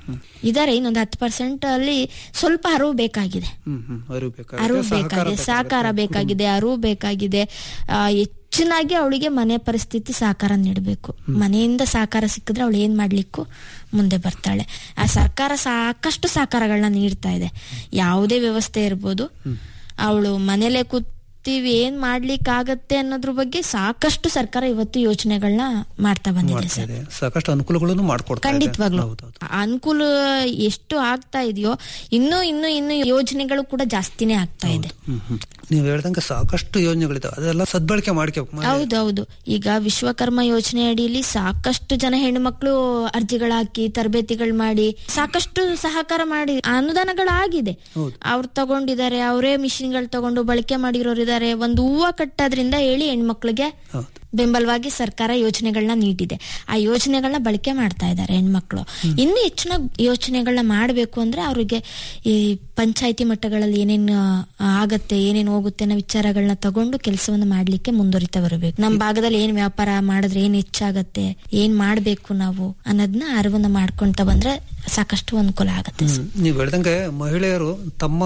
Speaker 6: ಇದಾರೆ ಇನ್ನೊಂದು ಹತ್ತು ಪರ್ಸೆಂಟ್ ಅಲ್ಲಿ ಸ್ವಲ್ಪ ಅರಿವು ಬೇಕಾಗಿದೆ
Speaker 5: ಹ್ಮ್ ಹ್ಮ್ ಅರಿವು ಬೇಕಾಗುತ್ತೆ.
Speaker 6: ಅರಿವು
Speaker 5: ಸಹಕಾರ
Speaker 6: ಬೇಕಾಗಿದೆ ಸಹಕಾರ ಬೇಕಾಗಿದೆ ಅರಿವು ಬೇಕಾಗಿದೆ ಆ, ಹೆಚ್ಚಿನಾಗಿ ಅವಳಿಗೆ ಮನೆ ಪರಿಸ್ಥಿತಿ ಸಹಕಾರ ನೀಡಬೇಕು ಮನೆಯಿಂದ ಸಹಕಾರ ಸಿಕ್ಕಿದ್ರೆ ಅವಳು ಏನ್ ಮಾಡ್ಲಿಕ್ಕೂ ಮುಂದೆ ಬರ್ತಾಳೆ ಆ ಸರ್ಕಾರ ಸಾಕಷ್ಟು ಸಹಕಾರಗಳನ್ನ ನೀಡ್ತಾ ಇದೆ ಯಾವುದೇ ವ್ಯವಸ್ಥೆ ಇರ್ಬೋದು ಅವಳು ಮನೇಲೆ ಕೂತೀವಿ ಏನ್ ಮಾಡ್ಲಿಕ್ಕೆ ಆಗತ್ತೆ ಅನ್ನೋದ್ರ ಬಗ್ಗೆ ಸಾಕಷ್ಟು ಸರ್ಕಾರ ಇವತ್ತು ಯೋಚನೆಗಳನ್ನ ಮಾಡ್ತಾ ಬಂದಿದೆ
Speaker 5: ಮಾಡ್ತಾ
Speaker 6: ಸರ್
Speaker 5: ಇದೆ ಸಾಕಷ್ಟು ಅನುಕೂಲಗಳನ್ನು ಮಾಡ್ಕೊಡ್ತಾ ಇದೆ.
Speaker 6: ಖಂಡಿತವಾಗ್ಲು
Speaker 5: ಹೌದೌದು.
Speaker 6: ಅನುಕೂಲ ಎಷ್ಟು ಆಗ್ತಾ ಇದೆಯೋ ಇನ್ನೂ ಇನ್ನೂ ಇನ್ನೂ ಯೋಜನೆಗಳು ಕೂಡ ಜಾಸ್ತಿನೇ ಆಗ್ತಾ ಇದೆ
Speaker 5: ಹ್ಮ್ ಹ್ಮ್ ನೀವು ಹೇಳ್ದಂಗೆ ಸಾಕಷ್ಟು ಯೋಜನೆಗಳಿದಾವೆ ಅದೆಲ್ಲ ಸದ್ಬಳಕೆ ಮಾಡ್ಕೋಬೇಕು
Speaker 6: ಹೌದೌದು ಈಗ ವಿಶ್ವಕರ್ಮ ಯೋಜನೆ ಅಡಿಯಲ್ಲಿ ಸಾಕಷ್ಟು ಜನ ಹೆಣ್ಮಕ್ಳು ಅರ್ಜಿಗಳಾಕಿ ತರಬೇತಿಗಳು ಮಾಡಿ ಸಾಕಷ್ಟು ಸಹಕಾರ ಮಾಡಿ ಅನುದಾನಗಳಾಗಿದೆ ಅವ್ರು ತಗೊಂಡಿದ್ದಾರೆ ಅವರೇ ಮಿಷಿನ್ಗಳು ತಗೊಂಡು ಬಳಕೆ ಮಾಡಿರೋರು ಇದ್ದಾರೆ ಒಂದು ಹೂವ ಕಟ್ಟೋದ್ರಿಂದ ಹೇಳಿ ಹೆಣ್ಮಕ್ಳಿಗೆ
Speaker 5: ಹೌದು
Speaker 6: ಬೆಂಬಲವಾಗಿ ಸರ್ಕಾರ ಯೋಜನೆಗಳನ್ನ ನೀಡಿದೆ ಆ ಯೋಜನೆಗಳನ್ನ ಬಳಕೆ ಮಾಡ್ತಾ ಇದ್ದಾರೆ ಹೆಣ್ಮಕ್ಳು ಇನ್ನು ಹೆಚ್ಚಿನ ಯೋಚನೆಗಳನ್ನ ಮಾಡಬೇಕು ಅಂದ್ರೆ ಅವ್ರಿಗೆ ಈ ಪಂಚಾಯತಿ ಮಟ್ಟಗಳಲ್ಲಿ ಏನೇನು ಆ, ಆಗತ್ತೆ ಏನೇನು ಹೋಗುತ್ತೆ ಅನ್ನೋ ವಿಚಾರಗಳನ್ನ ತಗೊಂಡು ಕೆಲಸವನ್ನ ಮಾಡ್ಲಿಕ್ಕೆ ಮುಂದುವರಿತಾ ಬರಬೇಕು ನಮ್ಮ ಭಾಗದಲ್ಲಿ ಏನ್ ವ್ಯಾಪಾರ ಮಾಡಿದ್ರೆ ಏನ್ ಹೆಚ್ಚಾಗತ್ತೆ ಏನ್ ಮಾಡ್ಬೇಕು ನಾವು ಅನ್ನೋದನ್ನ ಅರಿವನ್ನ ಮಾಡ್ಕೊಂತ ಬಂದ್ರೆ ಸಾಕಷ್ಟು ಅನುಕೂಲ ಆಗತ್ತೆ ಸರ್.
Speaker 5: ಹ್ಮ್. ನೀವು ಹೇಳ್ದಂಗೆ ಮಹಿಳೆಯರು ತಮ್ಮ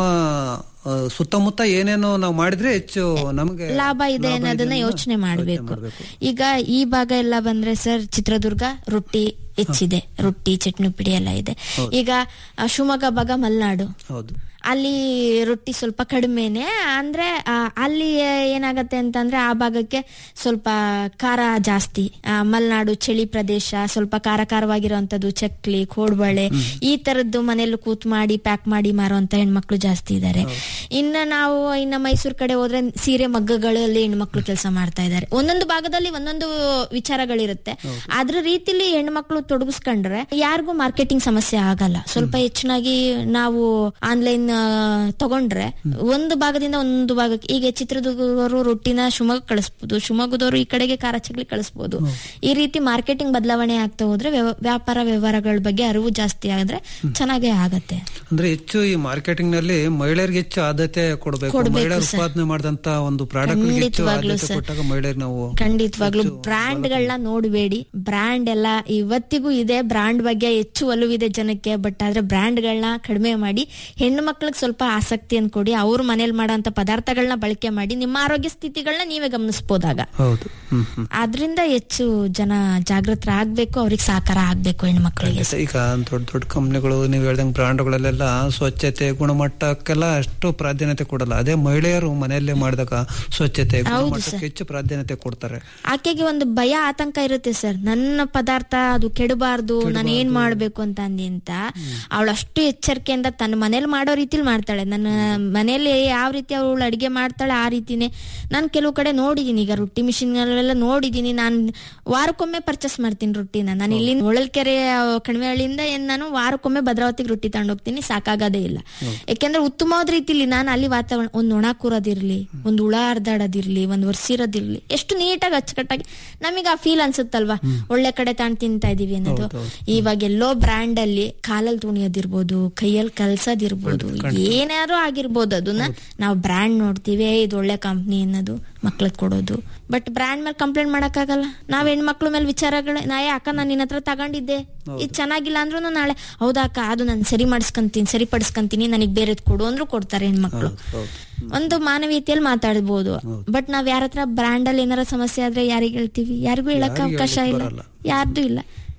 Speaker 5: ಆ, ಸುತ್ತಮುತ್ತ ಏನೇನೋ ನಾವು ಮಾಡಿದ್ರೆ ಹೆಚ್ಚು ನಮಗೆ
Speaker 6: ಲಾಭ ಇದೆ ಅನ್ನೋದನ್ನ ಯೋಚನೆ ಮಾಡಬೇಕು ಈಗ ಈ ಭಾಗ ಎಲ್ಲ ಬಂದ್ರೆ ಸರ್ ಚಿತ್ರದುರ್ಗ ರೊಟ್ಟಿ ಹೆಚ್ಚಿದೆ ರೊಟ್ಟಿ ಚಟ್ನಿ ಪುಡಿ ಎಲ್ಲ ಇದೆ ಈಗ ಆ, ಶಿವಮೊಗ್ಗ ಭಾಗ ಮಲೆನಾಡು
Speaker 5: ಹೌದು
Speaker 6: ಅಲ್ಲಿ ರೊಟ್ಟಿ ಸ್ವಲ್ಪ ಕಡಿಮೆನೆ ಅಂದ್ರೆ ಆ, ಅಲ್ಲಿ ಏನಾಗತ್ತೆ ಅಂತಂದ್ರೆ ಆ ಭಾಗಕ್ಕೆ ಸ್ವಲ್ಪ ಖಾರ ಜಾಸ್ತಿ ಆ, ಮಲೆನಾಡು ಚಳಿ ಪ್ರದೇಶ ಸ್ವಲ್ಪ ಖಾರ ಖಾರವಾಗಿರುವಂತದ್ದು ಚಕ್ಲಿ ಕೋಡ್ಬಳೆ ಈ ತರದ್ದು ಮನೇಲಿ ಕೂತ್ ಮಾಡಿ ಪ್ಯಾಕ್ ಮಾಡಿ ಮಾರುವಂತ ಹೆಣ್ಮಕ್ಳು ಜಾಸ್ತಿ ಇದ್ದಾರೆ ಇನ್ನ ನಾವು ಇನ್ನ ಮೈಸೂರ್ ಕಡೆ ಹೋದ್ರೆ ಸೀರೆ ಮಗ್ಗಗಳಲ್ಲಿ ಹೆಣ್ಮಕ್ಳು ಕೆಲಸ ಮಾಡ್ತಾ ಇದ್ದಾರೆ ಒಂದೊಂದು ಭಾಗದಲ್ಲಿ ಒಂದೊಂದು ವಿಚಾರಗಳಿರುತ್ತೆ ಅದ್ರ ರೀತಿಲಿ ಹೆಣ್ಮಕ್ಳು ತೊಡಗಿಸ್ಕೊಂಡ್ರೆ ಯಾರಿಗೂ ಮಾರ್ಕೆಟಿಂಗ್ ಸಮಸ್ಯೆ ಆಗಲ್ಲ ಸ್ವಲ್ಪ ಹೆಚ್ಚಿನಾಗಿ ನಾವು ಆನ್ಲೈನ್ ತಗೊಂಡ್ರೆ ಒಂದು ಭಾಗದಿಂದ ಒಂದು ಭಾಗಕ್ಕೆ ಈಗ ಚಿತ್ರದುರ್ಗದವರು ರೊಟ್ಟಿನ ಶಿವಮೊಗ್ಗ ಕಳಿಸ್ಬೋದು ಶಿವಮೊಗ್ಗದವರು ಈ ಕಡೆಗೆ ಖಾರ ಚಕ್ಲಿ ಕಳಿಸ್ಬೋದು ಈ ರೀತಿ ಮಾರ್ಕೆಟಿಂಗ್ ಬದಲಾವಣೆ ಆಗ್ತಾ ಹೋದ್ರೆ ವ್ಯವ- ವ್ಯಾಪಾರ ವ್ಯವಹಾರಗಳ ಬಗ್ಗೆ ಅರಿವು ಜಾಸ್ತಿ ಆದ್ರೆ ಚೆನ್ನಾಗೇ ಆಗತ್ತೆ
Speaker 5: ಅಂದ್ರೆ ಹೆಚ್ಚು ಈ ಮಾರ್ಕೆಟಿಂಗ್ ನಲ್ಲಿ ಮಹಿಳೆಯರಿಗೆ ಹೆಚ್ಚು ಆದ್ಯತೆ ಕೊಡಬೇಕು
Speaker 6: ಕೊಡ್ಬೇಕು
Speaker 5: ಮಹಿಳೆಯರು
Speaker 6: ಸರ್.
Speaker 5: ಉತ್ಪಾದನೆ ಮಾಡಿದಂತ ಒಂದು ಪ್ರಾಡಕ್ಟ್ ಹೆಚ್ಚು
Speaker 6: ಖಂಡಿತವಾಗ್ಲೂ
Speaker 5: ಆದ್ಯತೆ
Speaker 6: ಸರ್.
Speaker 5: ಕೊಟ್ಟಾಗ ಮಹಿಳೆಯರಿಗೆ ನಾವು
Speaker 6: ಖಂಡಿತವಾಗ್ಲು ಬ್ರ್ಯಾಂಡ್ ಗಳನ್ನ ನೋಡಬೇಡಿ ಬ್ರ್ಯಾಂಡ್ ಎಲ್ಲ ಇವತ್ತಿಗೂ ಇದೆ ಬ್ರ್ಯಾಂಡ್ ಬಗ್ಗೆ ಹೆಚ್ಚು ಒಲವಿದೆ ಜನಕ್ಕೆ ಬಟ್ ಆದ್ರೆ ಬ್ರ್ಯಾಂಡ್ ಗಳನ್ನ ಕಡಿಮೆ ಮಾಡಿ ಹೆಣ್ಣು ಮಕ್ಳಿಗೆ ಸ್ವಲ್ಪ ಆಸಕ್ತಿಯನ್ನು ಕೊಡಿ ಅವ್ರ ಮನೇಲಿ ಮಾಡೋಂತ ಪದಾರ್ಥಗಳನ್ನ ಬಳಕೆ ಮಾಡಿ ನಿಮ್ಮ ಆರೋಗ್ಯ ಸ್ಥಿತಿಗಳನ್ನ ನೀವೇ ಗಮನಿಸಬಹುದಾಗ
Speaker 5: ಹೌದು ಹ್ಮ್ ಹ್ಮ್
Speaker 6: ಆದ್ರಿಂದ ಹೆಚ್ಚು ಜನ ಜಾಗೃತರಾಗ್ಬೇಕು ಅವ್ರಿಗೆ ಸಹಕಾರ ಆಗ್ಬೇಕು ಹೆಣ್ಮಕ್ಳಿಗೆ
Speaker 5: ಖಂಡಿತ. ಈಗ ದೊಡ್ಡ ದೊಡ್ಡ ಕಂಪ್ನಿಗಳು ನೀವು ಹೇಳ್ದಂಗೆ ಬ್ರಾಂಡ್ಗಳಲ್ಲೆಲ್ಲ ಸ್ವಚ್ಛತೆ ಗುಣಮಟ್ಟಕ್ಕೆಲ್ಲ ಅಷ್ಟು ಪ್ರಾಧಾನ್ಯತೆ ಕೊಡಲ್ಲ ಅದೇ ಮಹಿಳೆಯರು ಮನೆಯಲ್ಲೇ ಮಾಡಿದಾಗ ಸ್ವಚ್ಛತೆ ಗುಣಮಟ್ಟಕ್ಕೆ ಹೆಚ್ಚು ಪ್ರಾಧಾನ್ಯತೆ ಕೊಡ್ತಾರೆ
Speaker 6: ಆಕೆಗೆ ಒಂದು ಭಯ ಆತಂಕ ಇರುತ್ತೆ ಸರ್ ನನ್ನ ಪದಾರ್ಥ ಅದು ಕೆಡಬಾರ್ದು ನಾನು ಏನ್ ಮಾಡ್ಬೇಕು ಅಂತ ಅಂದಿ ಅಂತ ಅವಳು ಅಷ್ಟು ಎಚ್ಚರಿಕೆಯಿಂದ ತನ್ನ ಮನೇಲಿ ಮಾಡೋ ರೀತಿಲಿ ಮಾಡ್ತಾಳೆ ನನ್ನ ಮನೇಲಿ ಯಾವ ರೀತಿ ಅವಳು ಅಡಿಗೆ ಮಾಡ್ತಾಳೆ ಆ ರೀತಿನೇ ನಾನು ಕೆಲವು ಕಡೆ ನೋಡಿದೀನಿ ಈಗ ರೊಟ್ಟಿ ಮಿಷಿನ್ಗಳೆಲ್ಲ ನೋಡಿದೀನಿ ನಾನು ವಾರಕ್ಕೊಮ್ಮೆ ಪರ್ಚೇಸ್ ಮಾಡ್ತೀನಿ ರೊಟ್ಟಿನ ನಾನು ಇಲ್ಲಿ ಹೊಳಲ್ಕೆರೆ ಕಣಿವೆಹಳ್ಳಿಯಿಂದ ಏನ್ ನಾನು ವಾರಕ್ಕೊಮ್ಮೆ ಭದ್ರಾವತಿಗೆ ರೊಟ್ಟಿ ತಗೊಂಡು ಹೋಗ್ತೀನಿ ಸಾಕಾಗೋದೇ ಇಲ್ಲ ಯಾಕೆಂದ್ರೆ ಉತ್ತಮವಾದ ರೀತಿಲಿ ನಾನು ಅಲ್ಲಿ ವಾತಾವರಣ ಒಂದ್ ಒಣ ಕೂರೋದಿರ್ಲಿ ಒಂದ್ ಹುಳ ಹರ್ದಾಡೋದಿರ್ಲಿ ಒಂದ್ ಒರ್ಸಿರೋದಿರ್ಲಿ ಎಷ್ಟು ನೀಟಾಗಿ ಅಚ್ಚುಕಟ್ಟಾಗಿ ನಮಗೆ ಆ ಫೀಲ್ ಅನ್ಸುತ್ತಲ್ವಾ ಒಳ್ಳೆ ಕಡೆ ತಾಣ್ ತಿಂತಾ ಇದೀವಿ ಅನ್ನೋದು ಇವಾಗ ಎಲ್ಲೋ ಬ್ರ್ಯಾಂಡ್ ಅಲ್ಲಿ ಕಾಲಲ್ಲಿ ತುಣಿಯೋದಿರ್ಬೋದು ಕೈಯಲ್ಲಿ ಕಲ್ಸೋದಿರ್ಬೋದು ಏನಾರು ಆಗಿರ್ಬೋದು ಅದನ್ನ ನಾವು ಬ್ರ್ಯಾಂಡ್ ನೋಡ್ತೀವಿ ಏ, ಇದು ಒಳ್ಳೆ ಕಂಪ್ನಿ ಅನ್ನೋದು ಮಕ್ಳಿಗೆ ಕೊಡೋದು ಬಟ್ ಬ್ರ್ಯಾಂಡ್ ಮೇಲೆ ಕಂಪ್ಲೇಂಟ್ ಮಾಡಕ್ಕಾಗಲ್ಲ ನಾವ್ ಹೆಣ್ಮಕ್ಳ ಮೇಲೆ ವಿಚಾರಗಳು ನಾ ಏ ಅಕ್ಕ ನಾನು ನಿನ್ನ ಹತ್ರ ತಗೊಂಡಿದ್ದೆ ಇದು ಚೆನ್ನಾಗಿಲ್ಲ ಅಂದ್ರೂ ನಾಳೆ ಹೌದಾ ಅಕ್ಕ ಅದು ನಾನು ಸರಿ ಮಾಡಿಸ್ಕೊಂತೀನಿ ಸರಿಪಡಿಸ್ಕೊಂತೀನಿ ನನಗೆ ಬೇರೆದ್ ಕೊಡು ಅಂದ್ರೂ ಕೊಡ್ತಾರೆ ಹೆಣ್ಮಕ್ಳು ಒಂದು ಮಾನವೀಯತೆಯಲ್ಲಿ ಮಾತಾಡ್ಬೋದು ಬಟ್ ನಾವ್ ಯಾರ ಹತ್ರ ಬ್ರ್ಯಾಂಡ್ ಅಲ್ಲಿ ಏನಾರ ಸಮಸ್ಯೆ ಆದ್ರೆ ಯಾರಿಗೆ ಹೇಳ್ತೀವಿ ಯಾರಿಗೂ ಹೇಳಕ್ ಅವಕಾಶ ಇಲ್ಲ ಯಾರ್ದು ಇಲ್ಲ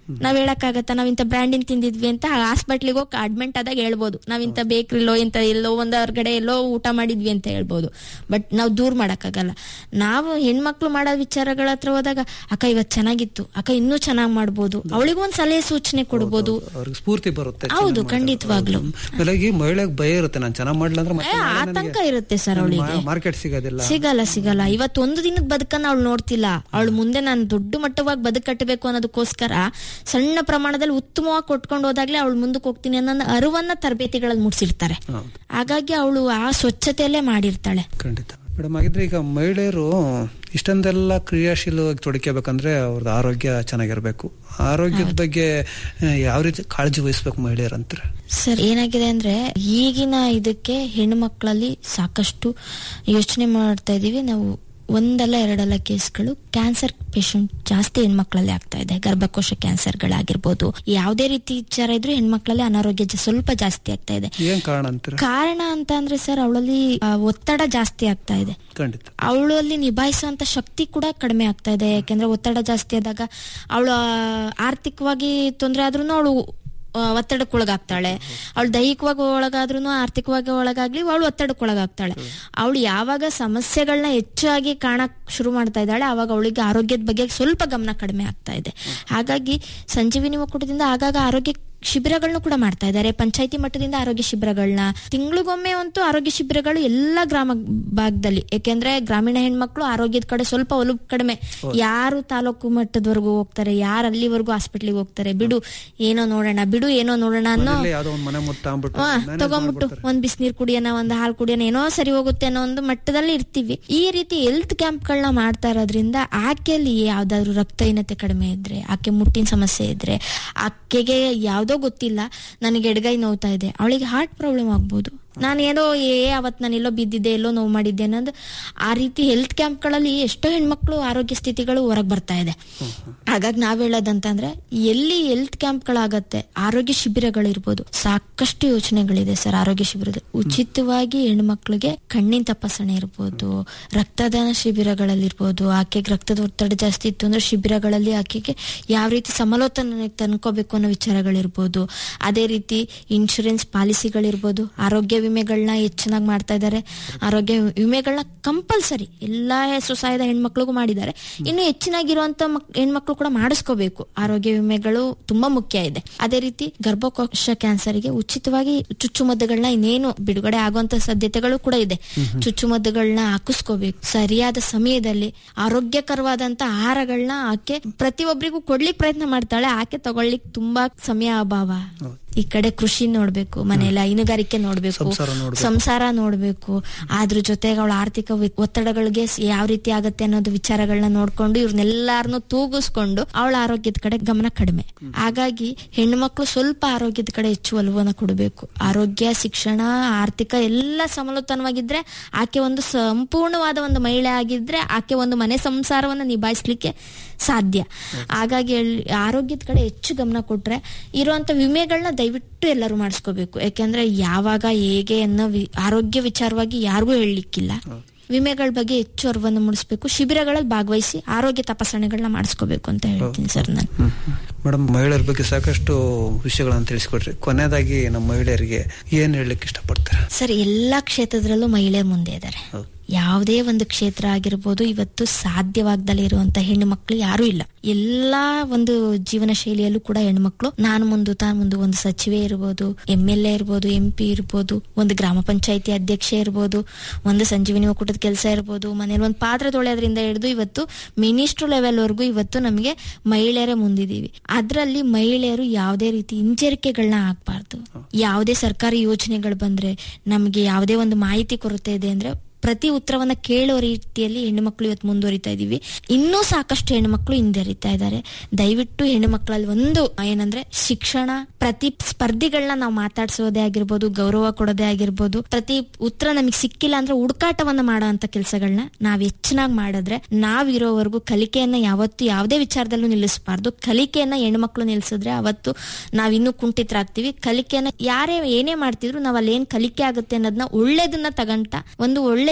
Speaker 6: ನಾವ್ ಹೇಳಕ್ಕಾಗತ್ತ ನಾವ್ ಇಂಥ ಬ್ರ್ಯಾಂಡಿನ್ ತಿಂದಿದ್ವಿ ಅಂತ ಹಾಸ್ಪಿಟ್ಲಿಗೆ ಹೋಗಿ ಅಡ್ಮಿಂಟ್ ಆದಾಗ ಹೇಳ್ಬೋದು ನಾವ್ ಇಂಥ ಬೇಕ್ರಿಲೋ ಇಂಥ ಎಲ್ಲೋ ಒಂದ್ ಹೊರಗಡೆ ಎಲ್ಲೋ ಊಟ ಮಾಡಿದ್ವಿ ಅಂತ ಹೇಳ್ಬೋದು ಬಟ್ ನಾವ್ ದೂರ ಮಾಡಕ್ಕಾಗಲ್ಲ ನಾವು ಹೆಣ್ಮಕ್ಳು ಮಾಡೋ ವಿಚಾರಗಳ ಹತ್ರ ಹೋದಾಗ ಅಕ್ಕ ಇವತ್ ಚೆನ್ನಾಗಿತ್ತು ಅಕ್ಕ ಇನ್ನೂ ಚೆನ್ನಾಗ್ ಮಾಡ್ಬೋದು ಅವಳಿಗೂ ಒಂದ್ ಸಲಹೆ ಸೂಚನೆ ಕೊಡ್ಬೋದು
Speaker 5: ಅವ್ರಿಗೆ ಸ್ಫೂರ್ತಿ ಬರುತ್ತೆ
Speaker 6: ಹೌದು ಖಂಡಿತವಾಗ್ಲು
Speaker 5: ಬೆಳಗ್ಗೆ ಮಹಿಳೆಗೆ ಭಯ ಇರುತ್ತೆ ನಾನು ಚೆನ್ನಾಗ್ ಮಾಡ್ಲಿಲ್ಲ ಅಂದ್ರೆ ಮತ್ತೆ
Speaker 6: ಏ,
Speaker 5: ನಾಳೆ
Speaker 6: ಆತಂಕ
Speaker 5: ನನಗೆ
Speaker 6: ಇರುತ್ತೆ ಸರ್ ಅವಳಿಗೆ
Speaker 5: ಮಾರ್ಕೆಟ್ ಸಿಗೋದಿಲ್ಲ
Speaker 6: ಸಿಗಲ್ಲ ಸಿಗಲ್ಲ ಇವತ್ತು ಒಂದು ದಿನದ ಬದುಕನ್ನ ಅವಳು ನೋಡ್ತಿಲ್ಲ ಅವಳು ಮುಂದೆ ನಾನು ದೊಡ್ಡ ಮಟ್ಟವಾಗಿ ಬದುಕು ಕಟ್ಟಬೇಕು ಅನ್ನೋದಕ್ಕೋಸ್ಕರ ಸಣ್ಣ ಪ್ರಮಾಣದಲ್ಲಿ ಉತ್ತಮವಾಗಿ ಕೊಟ್ಕೊಂಡು ಹೋದಾಗ್ಲೇ ಅವಳು ಮುಂದಕ್ಕೆ ಹೋಗ್ತೀನಿ ಅನ್ನೋ ಅರಿವನ್ನ ತರಬೇತಿಗಳಲ್ಲಿ ಮುಡ್ಸಿರ್ತಾರೆ ಹಾಗಾಗಿ ಅವಳು ಆ ಸ್ವಚ್ಛತೆಯಲ್ಲೇ ಮಾಡಿರ್ತಾಳೆ
Speaker 5: ಖಂಡಿತ ಮೇಡಮ್ ಹಾಗಿದ್ರೆ ಈಗ ಮಹಿಳೆಯರು ಇಷ್ಟೊಂದೆಲ್ಲ ಕ್ರಿಯಾಶೀಲವಾಗಿ ತೊಡಕಬೇಕಂದ್ರೆ ಅವ್ರದ್ದು ಆರೋಗ್ಯ ಚೆನ್ನಾಗಿರ್ಬೇಕು ಆರೋಗ್ಯದ ಬಗ್ಗೆ ಆ, ಯಾವ ರೀತಿ ಕಾಳಜಿ ವಹಿಸ್ಬೇಕು ಮಹಿಳೆಯರು ಅಂತಾರೆ
Speaker 6: ಸರ್ ಏನಾಗಿದೆ ಅಂದ್ರೆ ಈಗಿನ ಇದಕ್ಕೆ ಹೆಣ್ಣು ಮಕ್ಕಳಲ್ಲಿ ಸಾಕಷ್ಟು ಯೋಚನೆ ಮಾಡ್ತಾ ಇದೀವಿ ನಾವು ಒಂದಲ್ಲ ಎರಡಲ್ಲ ಕೇಸ್ಗಳು ಕ್ಯಾನ್ಸರ್ ಪೇಷಂಟ್ ಜಾಸ್ತಿ ಹೆಣ್ಮಕ್ಳಲ್ಲಿ ಆಗ್ತಾ ಇದೆ ಗರ್ಭಕೋಶ ಕ್ಯಾನ್ಸರ್ಗಳಾಗಿರ್ಬೋದು ಯಾವುದೇ ರೀತಿ ವಿಚಾರ ಇದ್ರೂ ಹೆಣ್ಮಕ್ಳಲ್ಲಿ ಅನಾರೋಗ್ಯ ಜ- ಸ್ವಲ್ಪ ಜಾಸ್ತಿ ಆಗ್ತಾ ಇದೆ
Speaker 5: ಏನ್ ಕಾರಣ ಅಂತಾರೆ
Speaker 6: ಕಾರಣ ಅಂತ ಅಂದ್ರೆ ಸರ್ ಅವಳಲ್ಲಿ ಆ, ಒತ್ತಡ ಜಾಸ್ತಿ ಆಗ್ತಾ ಇದೆ
Speaker 5: ಖಂಡಿತ
Speaker 6: ಅವಳಲ್ಲಿ ನಿಭಾಯಿಸುವಂತ ಶಕ್ತಿ ಕೂಡ ಕಡಿಮೆ ಆಗ್ತಾ ಇದೆ ಯಾಕೆಂದ್ರೆ ಒತ್ತಡ ಜಾಸ್ತಿ ಆದಾಗ ಅವಳು ಆರ್ಥಿಕವಾಗಿ ತೊಂದರೆ ಆದ್ರೂ ಅವಳು ಒತ್ತಡಕ್ಕೆ ಒಳಗಾಗ್ತಾಳೆ ಅವಳು ದೈಹಿಕವಾಗಿ ಒಳಗಾದ್ರೂ ಆರ್ಥಿಕವಾಗಿ ಒಳಗಾಗ್ಲಿ ಅವಳು ಒತ್ತಡಕ್ಕೆ ಒಳಗಾಗ್ತಾಳೆ ಅವಳು ಯಾವಾಗ ಸಮಸ್ಯೆಗಳನ್ನ ಹೆಚ್ಚಾಗಿ ಕಾಣಕ್ ಶುರು ಮಾಡ್ತಾ ಇದ್ದಾಳೆ ಆವಾಗ ಅವಳಿಗೆ ಆರೋಗ್ಯದ ಬಗ್ಗೆ ಸ್ವಲ್ಪ ಗಮನ ಕಡಿಮೆ ಆಗ್ತಾ ಇದೆ ಹಾಗಾಗಿ ಸಂಜೀವಿನಿ ಒಕ್ಕೂಟದಿಂದ ಆಗಾಗ ಆರೋಗ್ಯ ಶಿಬಿರಗಳನ್ನು ಕೂಡ ಮಾಡ್ತಾ ಇದ್ದಾರೆ ಪಂಚಾಯತಿ ಮಟ್ಟದಿಂದ ಆರೋಗ್ಯ ಶಿಬಿರಗಳನ್ನ ತಿಂಗಳಿಗೊಮ್ಮೆ ಅಂತೂ ಆರೋಗ್ಯ ಶಿಬಿರಗಳು ಎಲ್ಲ ಗ್ರಾಮ ಭಾಗದಲ್ಲಿ ಯಾಕೆಂದ್ರೆ ಗ್ರಾಮೀಣ ಹೆಣ್ಮಕ್ಳು ಆರೋಗ್ಯದ ಕಡೆ ಸ್ವಲ್ಪ ಒಲವು ಕಡಿಮೆ ಯಾರು ತಾಲೂಕು ಮಟ್ಟದವರೆಗೂ ಹೋಗ್ತಾರೆ ಯಾರು ಅಲ್ಲಿವರೆಗೂ ಹಾಸ್ಪಿಟ್ಲಿಗೆ ಹೋಗ್ತಾರೆ ಬಿಡು ಏನೋ ನೋಡೋಣ ಬಿಡು ಏನೋ ನೋಡೋಣ ಅನ್ನೋ
Speaker 5: ಮನೇಲಿ ಯಾವ್ದೋ ಒಂದ್ ಮನೆ ಮುತ್ತ ಅಂದ್ಬಿಟ್ಟು
Speaker 6: ಹಾ,
Speaker 5: manage
Speaker 6: ತಗೊಂಬಿಟ್ಟು
Speaker 5: ಮಾಡ್ಬಿಡ್ತಾರೆ.
Speaker 6: ಒಂದ್ ಬಿಸಿನೀರ್ ಕುಡಿಯೋಣ ಒಂದ್ ಹಾಲು ಕುಡಿಯೋಣ ಏನೋ ಸರಿ ಹೋಗುತ್ತೆ ಅನ್ನೋ ಒಂದು ಮಟ್ಟದಲ್ಲಿ ಇರ್ತೀವಿ ಈ ರೀತಿ ಹೆಲ್ತ್ ಕ್ಯಾಂಪ್ಗಳನ್ನ ಮಾಡ್ತಾ ಇರೋದ್ರಿಂದ ಆಕೆಯಲ್ಲಿ ಯಾವ್ದಾದ್ರು ರಕ್ತಹೀನತೆ ಕಡಿಮೆ ಇದ್ರೆ ಆಕೆ ಮುಟ್ಟಿನ ಸಮಸ್ಯೆ ಇದ್ರೆ ಆಕೆಗೆ ಯಾವ್ದೋ ಗೊತ್ತಿಲ್ಲ ನನಗೆ ಎಡಗೈ ನೋವ್ತಾ ಇದೆ ಅವಳಿಗೆ ಹಾರ್ಟ್ ಪ್ರಾಬ್ಲಮ್ ಆಗ್ಬೋದು ನಾನು ಏನೋ ಏ ಅವತ್ ನಾನು ಎಲ್ಲೋ ಬಿದ್ದಿದ್ದೆ ಎಲ್ಲೋ ನೋವು ಮಾಡಿದ್ದೆ ಅನ್ನೋದು ಆ ರೀತಿ ಹೆಲ್ತ್ ಕ್ಯಾಂಪ್ಗಳಲ್ಲಿ ಎಷ್ಟೋ ಹೆಣ್ಮಕ್ಳು ಆರೋಗ್ಯ ಸ್ಥಿತಿಗಳು ಹೊರಗೆ ಬರ್ತಾ ಇದೆ ಹಾಗಾಗಿ ನಾವ್ ಹೇಳೋದಂತಂದ್ರೆ ಎಲ್ಲಿ ಹೆಲ್ತ್ ಕ್ಯಾಂಪ್ಗಳಾಗತ್ತೆ ಆರೋಗ್ಯ ಶಿಬಿರಗಳಿರ್ಬೋದು ಸಾಕಷ್ಟು ಯೋಚನೆಗಳಿದೆ ಸರ್ ಆರೋಗ್ಯ ಶಿಬಿರದ ಉಚಿತವಾಗಿ ಹೆಣ್ಮಕ್ಳಿಗೆ ಕಣ್ಣಿನ ತಪಾಸಣೆ ಇರ್ಬೋದು ರಕ್ತದಾನ ಶಿಬಿರಗಳಲ್ಲಿರ್ಬೋದು ಆಕೆಗೆ ರಕ್ತದ ಒತ್ತಡ ಜಾಸ್ತಿ ಇತ್ತು ಅಂದ್ರೆ ಶಿಬಿರಗಳಲ್ಲಿ ಆಕೆಗೆ ಯಾವ ರೀತಿ ಸಮಲೋತನ ತಂದ್ಕೋಬೇಕು ಅನ್ನೋ ವಿಚಾರಗಳಿರ್ಬೋದು ಅದೇ ರೀತಿ ಇನ್ಶೂರೆನ್ಸ್ ಪಾಲಿಸಿಗಳಿರ್ಬೋದು ಆರೋಗ್ಯ ವಿಮೆಗಳನ್ನ ಹೆಚ್ಚಿನಾಗಿ ಮಾಡ್ತಾ ಇದ್ದಾರೆ ಆರೋಗ್ಯ ವಿಮೆಗಳನ್ನ ಕಂಪಲ್ಸರಿ ಎಲ್ಲಾ ಸ್ವಸಹಾಯದ ಹೆಣ್ಮಕ್ಳಿಗೂ ಮಾಡಿದ್ದಾರೆ ಇನ್ನು ಹೆಚ್ಚಿನಾಗಿರುವಂತ ಮಕ್- ಹೆಣ್ಮಕ್ಳು ಕೂಡ ಮಾಡಿಸ್ಕೋಬೇಕು ಆರೋಗ್ಯ ವಿಮೆಗಳು ತುಂಬಾ ಮುಖ್ಯ ಇದೆ ಅದೇ ರೀತಿ ಗರ್ಭಕೋಶ ಕ್ಯಾನ್ಸರ್ಗೆ ಉಚಿತವಾಗಿ ಚುಚ್ಚುಮದ್ದುಗಳನ್ನ ಇನ್ನೇನು ಬಿಡುಗಡೆ ಆಗುವಂತ ಸಾಧ್ಯತೆಗಳು ಕೂಡ ಇದೆ ಚುಚ್ಚುಮದ್ದುಗಳನ್ನ ಹಾಕಿಸ್ಕೋಬೇಕು ಸರಿಯಾದ ಸಮಯದಲ್ಲಿ ಆರೋಗ್ಯಕರವಾದಂತ ಆಹಾರಗಳನ್ನ ಆಕೆ ಪ್ರತಿಯೊಬ್ಬರಿಗೂ ಕೊಡ್ಲಿಕ್ಕೆ ಪ್ರಯತ್ನ ಮಾಡ್ತಾಳೆ ಆಕೆ ತಗೊಳ್ಲಿಕ್ಕೆ ತುಂಬಾ ಸಮಯ ಅಭಾವ ಈ ಕಡೆ ಕೃಷಿ ನೋಡ್ಬೇಕು ಮನೆಯಲ್ಲಿ ಹೈನುಗಾರಿಕೆ ನೋಡ್ಬೇಕು
Speaker 5: ಸಂಸಾರ ನೋಡ್ಬೇಕು.
Speaker 6: ಸಂಸಾರ ನೋಡ್ಬೇಕು ಅದ್ರ ಜೊತೆಗೆ ಅವಳ ಆರ್ಥಿಕ ವಿ- ಒತ್ತಡಗಳಿಗೆ ಸ್- ಯಾವ ರೀತಿ ಆಗತ್ತೆ ಅನ್ನೋದು ವಿಚಾರಗಳನ್ನ ನೋಡ್ಕೊಂಡು ಇವ್ರನ್ನೆಲ್ಲಾರನು ತೂಗಿಸ್ಕೊಂಡು ಅವಳ ಆರೋಗ್ಯದ ಕಡೆ ಗಮನ ಕಡಿಮೆ ಹಾಗಾಗಿ ಹೆಣ್ಮಕ್ಳು ಸ್ವಲ್ಪ ಆರೋಗ್ಯದ ಕಡೆ ಹೆಚ್ಚು ಒಲವನ್ನ ಕೊಡಬೇಕು ಆರೋಗ್ಯ ಶಿಕ್ಷಣ ಆರ್ಥಿಕ ಎಲ್ಲ ಸಮಲೋತನವಾಗಿದ್ರೆ ಆಕೆ ಒಂದು ಸಂಪೂರ್ಣವಾದ ಒಂದು ಮಹಿಳೆ ಆಗಿದ್ರೆ ಆಕೆ ಒಂದು ಮನೆ ಸಂಸಾರವನ್ನ ನಿಭಾಯಿಸ್ಲಿಕ್ಕೆ ಸಾಧ್ಯ ಹಾಗಾಗಿ ಹೇಳ್- ಆರೋಗ್ಯದ ಕಡೆ ಹೆಚ್ಚು ಗಮನ ಕೊಟ್ರೆ ಇರುವಂತ ವಿಮೆಗಳನ್ನ ದಯವಿಟ್ಟು ಎಲ್ಲರೂ ಮಾಡಿಸ್ಕೋಬೇಕು ಯಾಕೆಂದ್ರೆ ಯಾವಾಗ ಹೇಗೆ ಅನ್ನೋ ವಿ- ಆರೋಗ್ಯ ವಿಚಾರವಾಗಿ ಯಾರಿಗೂ ಹೇಳಲಿಕ್ಕಿಲ್ಲ ವಿಮೆಗಳ ಬಗ್ಗೆ ಹೆಚ್ಚು ಅರಿವನ್ನು ಮೂಡಿಸ್ಬೇಕು ಶಿಬಿರಗಳಲ್ಲಿ ಭಾಗವಹಿಸಿ ಆರೋಗ್ಯ ತಪಾಸಣೆಗಳನ್ನ ಮಾಡಿಸ್ಕೋಬೇಕು ಅಂತ ಹೇಳ್ತೀನಿ ಸರ್ ನಾನು
Speaker 5: ಮೇಡಮ್ ಮಹಿಳೆಯರ ಬಗ್ಗೆ ಸಾಕಷ್ಟು ವಿಷಯಗಳನ್ನ ತಿಳಿಸ್ಕೊಟ್ರಿ ಕೊನೆಯದಾಗಿ ನಮ್ಮ ಮಹಿಳೆಯರಿಗೆ ಏನ್ ಹೇಳಲಿಕ್ಕೆ ಇಷ್ಟಪಡ್ತಾರೆ
Speaker 6: ಸರ್ ಎಲ್ಲಾ ಕ್ಷೇತ್ರದಲ್ಲೂ ಮಹಿಳೆ ಮುಂದೆ ಇದ್ದಾರೆ
Speaker 5: ಹೌದು.
Speaker 6: ಯಾವುದೇ ಒಂದು ಕ್ಷೇತ್ರ ಆಗಿರ್ಬೋದು ಇವತ್ತು ಸಾಧ್ಯವಾಗ್ದಲೇ ಇರುವಂತ ಹೆಣ್ಣು ಮಕ್ಕಳು ಯಾರೂ ಇಲ್ಲ ಎಲ್ಲಾ ಒಂದು ಜೀವನ ಶೈಲಿಯಲ್ಲೂ ಕೂಡ ಹೆಣ್ಮಕ್ಳು ನಾನು ಮುಂದು ತಾನು ಮುಂದು ಒಂದು ಸಚಿವೆ ಇರ್ಬೋದು ಎಂ ಎಲ್ ಎ ಇರ್ಬೋದು ಎಂ ಪಿ ಇರ್ಬೋದು ಒಂದು ಗ್ರಾಮ ಪಂಚಾಯತಿ ಅಧ್ಯಕ್ಷೆ ಇರ್ಬೋದು ಒಂದು ಸಂಜೀವಿನಿ ಒಕ್ಕೂಟದ ಕೆಲಸ ಇರ್ಬೋದು ಮನೇಲಿ ಒಂದು ಪಾತ್ರೆ ತೊಳೆಯೋದ್ರಿಂದ ಹಿಡಿದು ಇವತ್ತು ಮಿನಿಸ್ಟರ್ ಲೆವೆಲ್ ವರೆಗೂ ಇವತ್ತು ನಮಗೆ ಮಹಿಳೆಯರೇ ಮುಂದಿದೀವಿ ಅದರಲ್ಲಿ ಮಹಿಳೆಯರು ಯಾವುದೇ ರೀತಿ ಹಿಂಜರಿಕೆಗಳನ್ನ ಆಗ್ಬಾರ್ದು ಯಾವುದೇ ಸರ್ಕಾರಿ ಯೋಜನೆಗಳು ಬಂದ್ರೆ ನಮಗೆ ಯಾವುದೇ ಒಂದು ಮಾಹಿತಿ ಕೊರತೆ ಇದೆ ಅಂದ್ರೆ ಪ್ರತಿ ಉತ್ತರವನ್ನ ಕೇಳೋ ರೀತಿಯಲ್ಲಿ ಹೆಣ್ಣುಮಕ್ಳು ಇವತ್ತು ಮುಂದುವರಿತಾ ಇದೀವಿ ಇನ್ನೂ ಸಾಕಷ್ಟು ಹೆಣ್ಣುಮಕ್ಳು ಹಿಂದರಿತಾ ಇದ್ದಾರೆ ದಯವಿಟ್ಟು ಹೆಣ್ಣುಮಕ್ಳಲ್ಲಿ ಒಂದು ಏನಂದ್ರೆ ಶಿಕ್ಷಣ ಪ್ರತಿ ಸ್ಪರ್ಧಿಗಳನ್ನ ನಾವು ಮಾತಾಡ್ಸೋದೇ ಆಗಿರ್ಬೋದು ಗೌರವ ಕೊಡೋದೇ ಆಗಿರ್ಬೋದು ಪ್ರತಿ ಉತ್ತರ ನಮಗೆ ಸಿಕ್ಕಿಲ್ಲ ಅಂದ್ರೆ ಹುಡುಕಾಟವನ್ನ ಮಾಡೋ ಅಂತ ಕೆಲಸಗಳನ್ನ ನಾವ್ ಹೆಚ್ಚಿನಾಗಿ ಮಾಡಿದ್ರೆ ನಾವಿರೋವರೆಗೂ ಕಲಿಕೆಯನ್ನ ಯಾವತ್ತು ಯಾವುದೇ ವಿಚಾರದಲ್ಲೂ ನಿಲ್ಲಿಸಬಾರ್ದು ಕಲಿಕೆಯನ್ನ ಹೆಣ್ಮಕ್ಳು ನಿಲ್ಸಿದ್ರೆ ಅವತ್ತು ನಾವಿನ್ನೂ ಕುಂಠಿತರಾಗ್ತೀವಿ ಕಲಿಕೆಯನ್ನ ಯಾರೇ ಏನೇ ಮಾಡ್ತಿದ್ರು ನಾವ್ ಅಲ್ಲಿ ಏನ್ ಕಲಿಕೆ ಆಗುತ್ತೆ ಅನ್ನೋದನ್ನ ಒಳ್ಳೇದನ್ನ ತಗಂತ ಒಂದು ಒಳ್ಳೆ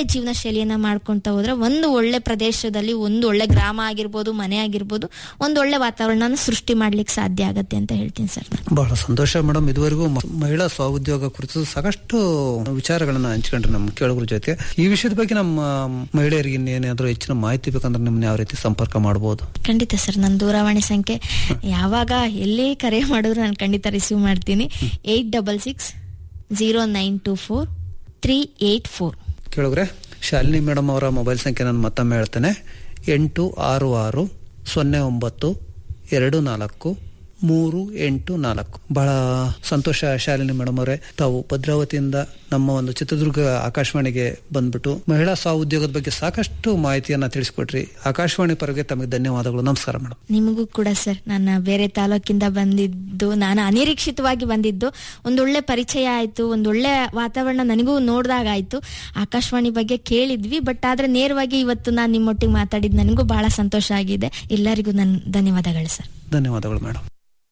Speaker 6: ಒಳ್ಳೆ ಜೀವನ ಶೈಲಿಯನ್ನ ಮಾಡ್ಕೊಂತ ಹೋದ್ರೆ ಒಂದು ಒಳ್ಳೆ ಪ್ರದೇಶದಲ್ಲಿ ಒಂದು ಒಳ್ಳೆ ಗ್ರಾಮ ಆಗಿರ್ಬೋದು ಮನೆ ಆಗಿರ್ಬೋದು ಒಂದು ಒಳ್ಳೆ ವಾತಾವರಣನ ಸೃಷ್ಟಿ ಮಾಡ್ಲಿಕ್ಕೆ ಸಾಧ್ಯ ಆಗತ್ತೆ ಅಂತ ಹೇಳ್ತೀನಿ ಸರ್ ನಾನು
Speaker 5: ಬಹಳ ಸಂತೋಷ ಮೇಡಮ್ ಇದುವರೆಗೂ ಮ- ಮಹಿಳಾ ಸ್ವಉದ್ಯೋಗ ಕುರಿತು ಸಾಕಷ್ಟು ವಿಚಾರಗಳನ್ನ ಹಂಚ್ಕೊಂಡ್ರೆ ನಮ್ಮ ಕೇಳುಗರ ಜೊತೆ ಈ ವಿಷಯದ ಬಗ್ಗೆ ನಮ್ಮ ಮಹಿಳೆಯರಿಗೆ ಇನ್ನೇನಾದ್ರೂ ಹೆಚ್ಚಿನ ಮಾಹಿತಿ ಬೇಕಂದ್ರೆ ನಿಮ್ಮನ್ನ ಯಾವ ರೀತಿ ಸಂಪರ್ಕ ಮಾಡಬಹುದು
Speaker 6: ಖಂಡಿತ ಸರ್ ನನ್ನ ದೂರವಾಣಿ ಸಂಖ್ಯೆ ಯಾವಾಗ ಎಲ್ಲಿ ಕರೆ ಮಾಡಿದ್ರು ನಾನು ಖಂಡಿತ ರಿಸೀವ್ ಮಾಡ್ತೀನಿ eight double six zero nine two four three eight four
Speaker 5: ಕೇಳಿದ್ರೆ ಶಾಲಿನಿ ಮೇಡಮ್ ಅವರ ಮೊಬೈಲ್ ಸಂಖ್ಯೆ ನಾನು ಮತ್ತೊಮ್ಮೆ ಹೇಳ್ತೇನೆ ಎಂಟು ಆರು ಆರು ಸೊನ್ನೆ ಒಂಬತ್ತು ಎರಡು ನಾಲ್ಕು ಮೂರು ಎಂಟು ನಾಲ್ಕು ಬಹಳ ಸಂತೋಷ ಶಾಲಿನಿ ಮೇಡಮ್ ಅವರೇ ತಾವು ಭದ್ರಾವತಿಯಿಂದ ನಮ್ಮ ಒಂದು ಚಿತ್ರದುರ್ಗ ಆಕಾಶವಾಣಿಗೆ ಬಂದ್ಬಿಟ್ಟು ಮಹಿಳಾ ಸ್ವಉದ್ಯೋಗದ ಬಗ್ಗೆ ಸಾಕಷ್ಟು ಮಾಹಿತಿಯನ್ನ ತಿಳಿಸ್ಕೊಟ್ರಿ ಆಕಾಶವಾಣಿ ಪರವಾಗಿ ತಮಗೆ ಧನ್ಯವಾದಗಳು ನಮಸ್ಕಾರ ಮೇಡಮ್
Speaker 6: ನಿಮಗೂ ಕೂಡ ಸರ್ ನನ್ನ ಬೇರೆ ತಾಲೂಕಿಂದ ಬಂದಿದ್ದು ನಾನು ಅನಿರೀಕ್ಷಿತವಾಗಿ ಬಂದಿದ್ದು ಒಂದೊಳ್ಳೆ ಪರಿಚಯ ಆಯ್ತು ಒಂದೊಳ್ಳೆ ವಾತಾವರಣ ನನಗೂ ನೋಡಿದಾಗ ಆಯ್ತು ಆಕಾಶವಾಣಿ ಬಗ್ಗೆ ಕೇಳಿದ್ವಿ ಬಟ್ ಆದ್ರೆ ನೇರವಾಗಿ ಇವತ್ತು ನಾನು ನಿಮ್ಮೊಟ್ಟಿಗೆ ಮಾತಾಡಿದ್ ನನಗೂ ಬಹಳ ಸಂತೋಷ ಆಗಿದೆ ಎಲ್ಲರಿಗೂ ನನ್ನ ಧನ್ಯವಾದಗಳು ಸರ್
Speaker 5: ಧನ್ಯವಾದಗಳು ಮೇಡಮ್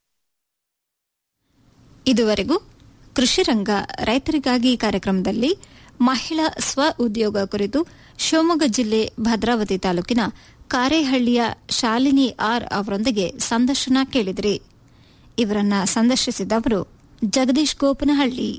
Speaker 4: ಇದುವರೆಗೂ ಕೃಷಿ ರಂಗ ರೈತರಿಗಾಗಿ ಕಾರ್ಯಕ್ರಮದಲ್ಲಿ ಮಹಿಳಾ ಸ್ವ ಉದ್ಯೋಗ ಕುರಿತು ಶಿವಮೊಗ್ಗ ಜಿಲ್ಲೆ ಭದ್ರಾವತಿ ತಾಲೂಕಿನ ಕಾರೇಹಳ್ಳಿಯ ಶಾಲಿನಿ ಆರ್ ಅವರೊಂದಿಗೆ ಸಂದರ್ಶನ ಕೇಳಿದ್ರಿ ಇವರನ್ನ ಸಂದರ್ಶಿಸಿದವರು ಜಗದೀಶ್ ಗೋಪನಹಳ್ಳಿ